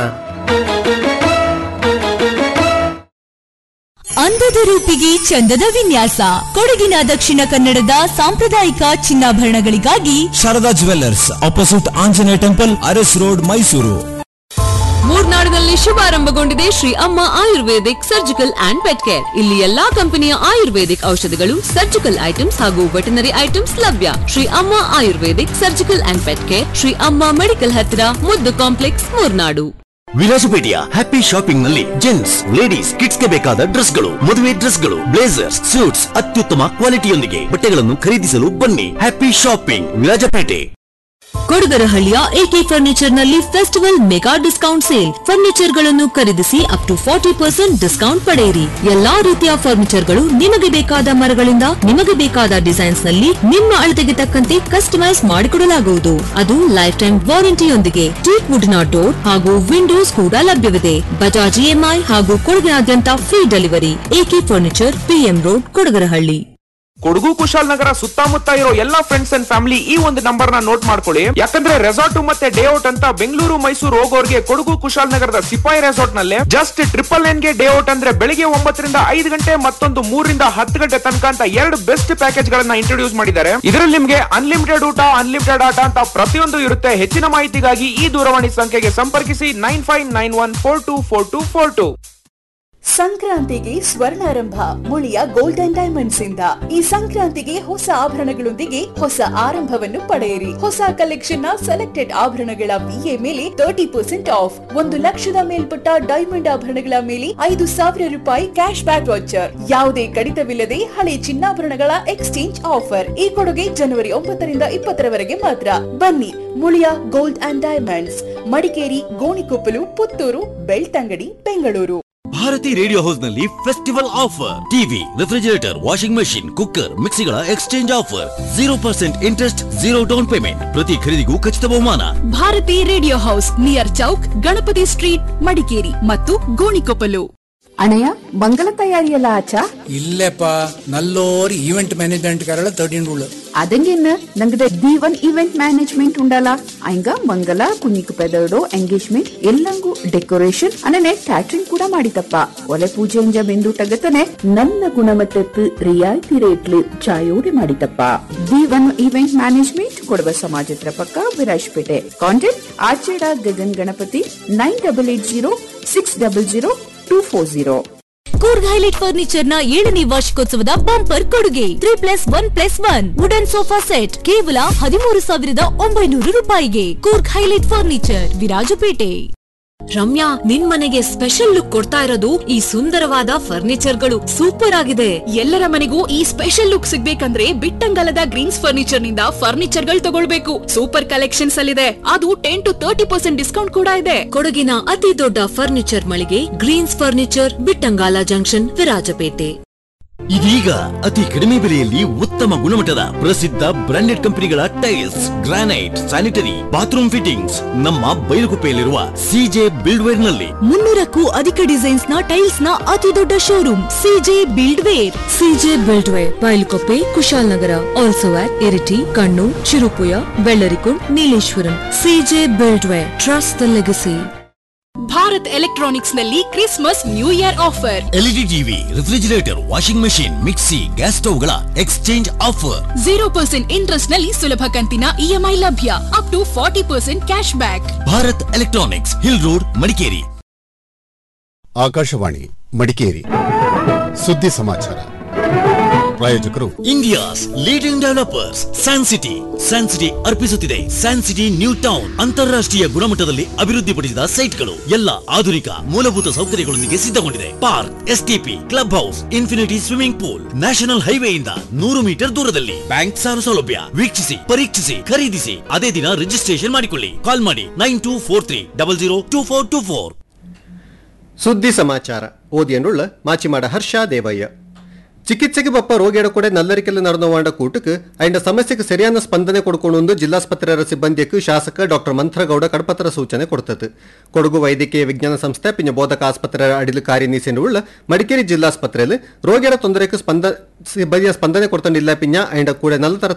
ಅಂದದ ರೂಪಿಗೆ ಚಂದದ ವಿನ್ಯಾಸ ಕೊಡಗಿನ ದಕ್ಷಿಣ ಕನ್ನಡದ ಸಾಂಪ್ರದಾಯಿಕ ಚಿನ್ನಾಭರಣಗಳಿಗಾಗಿ Sharada jewellers opposite Anjaneya temple Aras road Mysuru ಮೂರ್ನಾಡಿನಲ್ಲಿ ಶುಭಾರಂಭಗೊಂಡಿದೆ Shri Amma ayurvedic surgical and pet care ಇಲ್ಲಿ ಎಲ್ಲಾ ಕಂಪನಿಯ ಆಯುರ್ವೇದಿಕ್ ಔಷಧಿಗಳು ಸರ್ಜಿಕಲ್ ಐಟಮ್ಸ್ ಹಾಗೂ ವೆಟನರಿ ಐಟಮ್ಸ್ ಲಭ್ಯ Shri Amma ayurvedic surgical and pet care Shri Amma medical ಹತ್ತಿರ ಮುದ್ದು ಕಾಂಪ್ಲೆಕ್ಸ್ ಮೂರ್ನಾಡು ವಿಲಾಸಪೇಟೆಯ ಹ್ಯಾಪಿ ಶಾಪಿಂಗ್ ನಲ್ಲಿ ಜೆಂಟ್ಸ್ ಲೇಡೀಸ್ ಕಿಡ್ಸ್ ಗೆ ಬೇಕಾದ ಡ್ರೆಸ್ಗಳು ಮದುವೆ ಡ್ರೆಸ್ಗಳು ಬ್ಲೇಸರ್ಸ್ ಸೂಟ್ಸ್ ಅತ್ಯುತ್ತಮ ಕ್ವಾಲಿಟಿಯೊಂದಿಗೆ ಬಟ್ಟೆಗಳನ್ನು ಖರೀದಿಸಲು ಬನ್ನಿ ಹ್ಯಾಪಿ ಶಾಪಿಂಗ್ ವಿರಾಜಪೇಟೆ ಕೊಡಗರಹಳ್ಳಿಯ ಎಕೆ ಫರ್ನಿಚರ್ ನಲ್ಲಿ festival mega discount sale furniture ಗಳನ್ನು ಖರೀದಿಸಿ up to forty percent discount ಪಡೆಯಿರಿ ಎಲ್ಲಾ ರೀತಿಯ ಫರ್ನಿಚರ್ ಗಳು ನಿಮಗೆ ಬೇಕಾದ ಮರಗಳಿಂದ ನಿಮಗೆ ಬೇಕಾದ ಡಿಸೈನ್ಸ್ ನಲ್ಲಿ ನಿಮ್ಮ ಅಳತೆಗೆ ತಕ್ಕಂತೆ ಕಸ್ಟಮೈಸ್ ಮಾಡಿಕೊಡಲಾಗುವುದು ಅದು ಲೈಫ್ ಟೈಮ್ ವಾರಂಟಿಯೊಂದಿಗೆ ಟೀಕ್ ವುಡ್ನ ಡೋರ್ ಹಾಗೂ ವಿಂಡೋಸ್ ಕೂಡ ಲಭ್ಯವಿದೆ ಬಜಾಜ್ ಇಎಂಐ ಹಾಗೂ ಕೊಡಗಿನಾದ್ಯಂತ free delivery AK furniture PM road Kodagarahalli Kodagu Kushalanagar ಸುತ್ತಮುತ್ತ ಇರೋ ಎಲ್ಲಾ ಫ್ರೆಂಡ್ಸ್ ಅಂಡ್ ಫ್ಯಾಮಿಲಿ ಈ ಒಂದು ನಂಬರ್ ನ ನೋಟ್ ಮಾಡ್ಕೊಳ್ಳಿ ಯಾಕಂದ್ರೆ ರೆಸಾರ್ಟ್ ಮತ್ತೆ ಡೇ ಔಟ್ ಅಂತ ಬೆಂಗಳೂರು ಮೈಸೂರು ಹೋಗೋರ್ಗೆ ಕೊಡಗು ಕುಶಾಲನಗರದ ಸಿಪಾಯಿ ರೆಸಾರ್ಟ್ ನಲ್ಲಿ ಜಸ್ಟ್ ಟ್ರಿಪಲ್ ನೈನ್ ಗೆ ಡೇ ಔಟ್ ಅಂದ್ರೆ ಬೆಳಿಗ್ಗೆ ಒಂಬತ್ತರಿಂದ ಐದು ಗಂಟೆ ಮತ್ತೊಂದು ಮೂರರಿಂದ ಹತ್ತು ಗಂಟೆ ತನಕ ಅಂತ ಎರಡು ಬೆಸ್ಟ್ ಪ್ಯಾಕೇಜ್ ಗಳನ್ನ ಇಂಟ್ರೊಡ್ಯೂಸ್ ಮಾಡಿದ್ದಾರೆ ಇದರಲ್ಲಿ ನಿಮ್ಗೆ ಅನ್ಲಿಮಿಟೆಡ್ ಊಟ ಅನ್ಲಿಮಿಟೆಡ್ ಆಟ ಅಂತ ಪ್ರತಿಯೊಂದು ಇರುತ್ತೆ ಹೆಚ್ಚಿನ ಮಾಹಿತಿಗಾಗಿ ಈ ದೂರವಾಣಿ ಸಂಖ್ಯೆಗೆ ಸಂಪರ್ಕಿಸಿ nine five nine one four two four two four two ಸಂಕ್ರಾಂತಿಗೆ ಸ್ವರ್ಣಾರಂಭ ಮುಳಿಯ ಗೋಲ್ಡನ್ ಡೈಮಂಡ್ಸ್ ಇಂದ ಈ ಸಂಕ್ರಾಂತಿಗೆ ಹೊಸ ಆಭರಣಗಳೊಂದಿಗೆ ಹೊಸ ಆರಂಭವನ್ನು ಪಡೆಯಿರಿ ಹೊಸ ಕಲೆಕ್ಷನ್ ನ ಸೆಲೆಕ್ಟೆಡ್ ಆಭರಣಗಳ ವಿಎ ಮೇಲೆ ತರ್ಟಿ ಪರ್ಸೆಂಟ್ ಆಫ್ ಒಂದು ಲಕ್ಷದ ಮೇಲ್ಪಟ್ಟ ಡೈಮಂಡ್ ಆಭರಣಗಳ ಮೇಲೆ ಐದು ಸಾವಿರ ರೂಪಾಯಿ ಕ್ಯಾಶ್ ಬ್ಯಾಕ್ ವಾಚರ್ ಯಾವುದೇ ಕಡಿತವಿಲ್ಲದೆ ಹಳೆ ಚಿನ್ನಾಭರಣಗಳ ಎಕ್ಸ್ಚೇಂಜ್ ಆಫರ್ ಈ ಕೊಡುಗೆ ಜನವರಿ ಒಂಬತ್ತರಿಂದ ಇಪ್ಪತ್ತರವರೆಗೆ ಮಾತ್ರ ಬನ್ನಿ Muliya gold and diamonds Madikeri Gonikoppal Puttur Belthangady Bengaluru Bharathi radio house ನಲ್ಲಿ festival offer TV refrigerator washing machine cooker ಮಿಕ್ಸಿಗಳ exchange offer zero percent interest zero down payment ಪ್ರತಿ ಖರೀದಿಗೂ ಖಚಿತ ಬಹುಮಾನ Bharathi radio house near Chowk Ganapathi street Madikeri ಮತ್ತು ಗೋಣಿಕೊಪ್ಪಲು അണയ മംഗല തയ്യാറിയല്ല ആച്ച ഇല്ലപ്പാ നല്ലൊരു ഈവന്റ് മാനേജ്മെന്റ് കാരുടെ തേർട്ടീൻ റൂള് അതെങ്കിന്ന് ഞങ്ങളുടെ ദീവൻ ഇവന്റ് മാനേജ്മെന്റ് ഉണ്ടല്ല അയങ്ക ಮಂಗಲ ಕುഞ്ഞിക്ക് പെതോടോ ಎಂಗೇಜ್ಮೆಂಟ್ ಎಲ್ಲಂಗೂ ಡೆಕೋರೇಷನ್ ಅನನೆ ಕ್ಯಾಟ್ರಿಂಗ್ ಕೂಡ ಮಾಡಿತಪ್ಪ ಒಲೆ ಪೂಜೆಂಜ ಬೆಂದು ತಗತನೆ ನನ್ನ ಗುಣಮಟ್ಟತ್ತು ರಿಯಾಯಿತಿ ರೇಟ್ಲು ಚಾಯೋಡೆ ಮಾಡಿತಪ್ಪ ದೀವನ್ ಇವೆಂಟ್ ಮ್ಯಾನೇಜ್ಮೆಂಟ್ ಕೊಡವ ಸಮಾಜತ್ರ ಪಕ್ಕ ವಿರಾಜ್ಪೇಟೆ ಕಾಂಟ್ಯಾಕ್ಟ್ ಆಚೆಡ Gagan Ganapathi nine double eight zero six double zero two four zero Coorg highlight furniture ನ ಏಳನೇ ವಾರ್ಷಿಕೋತ್ಸವದ ಬಂಪರ್ ಕೊಡುಗೆ three plus one plus one wooden sofa set ಕೇವಲ ಹದಿಮೂರು ಸಾವಿರದ ಒಂಬೈನೂರು ರೂಪಾಯಿಗೆ ಕೂರ್ಗ್ ಹೈಲೈಟ್ ಫರ್ನಿಚರ್ ವಿರಾಜಪೇಟೆ ರಮ್ಯಾ ನಿನ್ ಮನೆಗೆ ಸ್ಪೆಷಲ್ ಲುಕ್ ಕೊಡ್ತಾ ಇರೋದು ಈ ಸುಂದರವಾದ ಫರ್ನಿಚರ್ಗಳು ಸೂಪರ್ ಆಗಿದೆ ಎಲ್ಲರ ಮನೆಗೂ ಈ ಸ್ಪೆಷಲ್ ಲುಕ್ ಸಿಗ್ಬೇಕಂದ್ರೆ ಬಿಟ್ಟಂಗಲದ ಗ್ರೀನ್ಸ್ ಫರ್ನಿಚರ್ ನಿಂದ ಫರ್ನಿಚರ್ ಗಳು ತಗೊಳ್ಬೇಕು ಸೂಪರ್ ಕಲೆಕ್ಷನ್ಸ್ ಅಲ್ಲಿದೆ ಅದು ten to thirty percent discount ಕೂಡ ಇದೆ ಕೊಡಗಿನ ಅತಿ ದೊಡ್ಡ ಫರ್ನಿಚರ್ ಮಳಿಗೆ greens furniture Bittangala junction Virajpet ಇದೀಗ ಅತಿ ಕಡಿಮೆ ಬೆಲೆಯಲ್ಲಿ ಉತ್ತಮ ಗುಣಮಟ್ಟದ ಪ್ರಸಿದ್ಧ ಬ್ರಾಂಡೆಡ್ ಕಂಪನಿಗಳ tiles granite sanitary bathroom fittings ನಮ್ಮ ಬೈಲುಗುಪ್ಪೆಯಲ್ಲಿರುವ ಸಿಜೆ ಬಿಲ್ಡ್ವೇರ್ ನಲ್ಲಿ ಮುನ್ನೂರಕ್ಕೂ ಅಧಿಕ ಡಿಸೈನ್ಸ್ ನ ಟೈಲ್ಸ್ ನ ಅತಿ ದೊಡ್ಡ showroom CJ build ware CJ build ware Bylakuppe Kushalnagar also at Iritty Kannur Cherupuzha Vellarikundu Nileshwaram CJ build ware trust the legacy Bharat electronics ನಲ್ಲಿ Christmas new year offer LED TV refrigerator washing machine mixie gas ಸ್ಟವ್ಗಳ exchange offer zero percent interest ನಲ್ಲಿ ಸುಲಭ ಕಂತಿನ EMI ಲಭ್ಯ up to forty percent cashback Bharat electronics hill road Madikeri Akashvani Madikeri ಸುದ್ದಿ ಸಮಾಚಾರ ಪ್ರಾಯೋಜಕರು India's leading developers San city San city ಅರ್ಪಿಸುತ್ತಿದೆ San city new town ಅಂತಾರಾಷ್ಟ್ರೀಯ ಗುಣಮಟ್ಟದಲ್ಲಿ ಅಭಿವೃದ್ಧಿಪಡಿಸಿದ ಸೈಟ್ಗಳು ಎಲ್ಲ ಆಧುನಿಕ ಮೂಲಭೂತ ಸೌಕರ್ಯಗಳೊಂದಿಗೆ ಸಿದ್ಧಗೊಂಡಿದೆ park STP club house infinity swimming pool national ಹೈವೇಯಿಂದ ನೂರು ಮೀಟರ್ ದೂರದಲ್ಲಿ ಬ್ಯಾಂಕ್ ಸಾಲ ಸೌಲಭ್ಯ ವೀಕ್ಷಿಸಿ ಪರೀಕ್ಷಿಸಿ ಖರೀದಿಸಿ ಅದೇ ದಿನ ರಿಜಿಸ್ಟ್ರೇಷನ್ ಮಾಡಿಕೊಳ್ಳಿ ಕಾಲ್ ಮಾಡಿ nine two four three double zero two four two four ಸುದ್ದಿ ಸಮಾಚಾರ ಓದಿಯನ್ನುಳ್ಳ ಮಾಚಿಮಾಡ ಹರ್ಷ ದೇವಯ್ಯ ಚಿಕಿತ್ಸೆಗೆ ಬಪ್ಪ ರೋಗಿಯಡ ಕೂಡ ನಲ್ಲರಿಕೆಲ್ಲ ನಡೆದವಾಂಡ ಕೂಟಕ್ಕೆ ಅಯ್ಯ ಸಮಸ್ಯೆಗೆ ಸರಿಯಾದ ಸ್ಪಂದನೆ ಕೊಡ್ಕೊಂಡು ಜಿಲ್ಲಾಸ್ಪತ್ರೆಯ ಸಿಬ್ಬಂದಿಯಕ್ಕೆ ಶಾಸಕ ಡಾಕ್ಟರ್ ಮಂತ್ರಗೌಡ ಕಡಪತ್ರ ಸೂಚನೆ ಕೊಡ್ತದೆ ಕೊಡಗು ವೈದ್ಯಕೀಯ ವಿಜ್ಞಾನ ಸಂಸ್ಥೆ ಪಿನ್ನ ಬೋಧಕ ಆಸ್ಪತ್ರೆ ಅಡಿಲು ಕಾರ್ಯನೀಸಿನುಳ್ಳ ಮಡಿಕೇರಿ ಜಿಲ್ಲಾಸ್ಪತ್ರೆಯಲ್ಲಿ ರೋಗಿಯರ ತೊಂದರೆಗೆ ಸ್ಪಂದ ಸಿಬ್ಬಂದಿಯ ಸ್ಪಂದನೆ ಕೊಡ್ತಂಡಿಲ್ಲ ಪಿನ್ನ ಅಯ್ಯ ಕೂಡ ನಲ್ಲತರ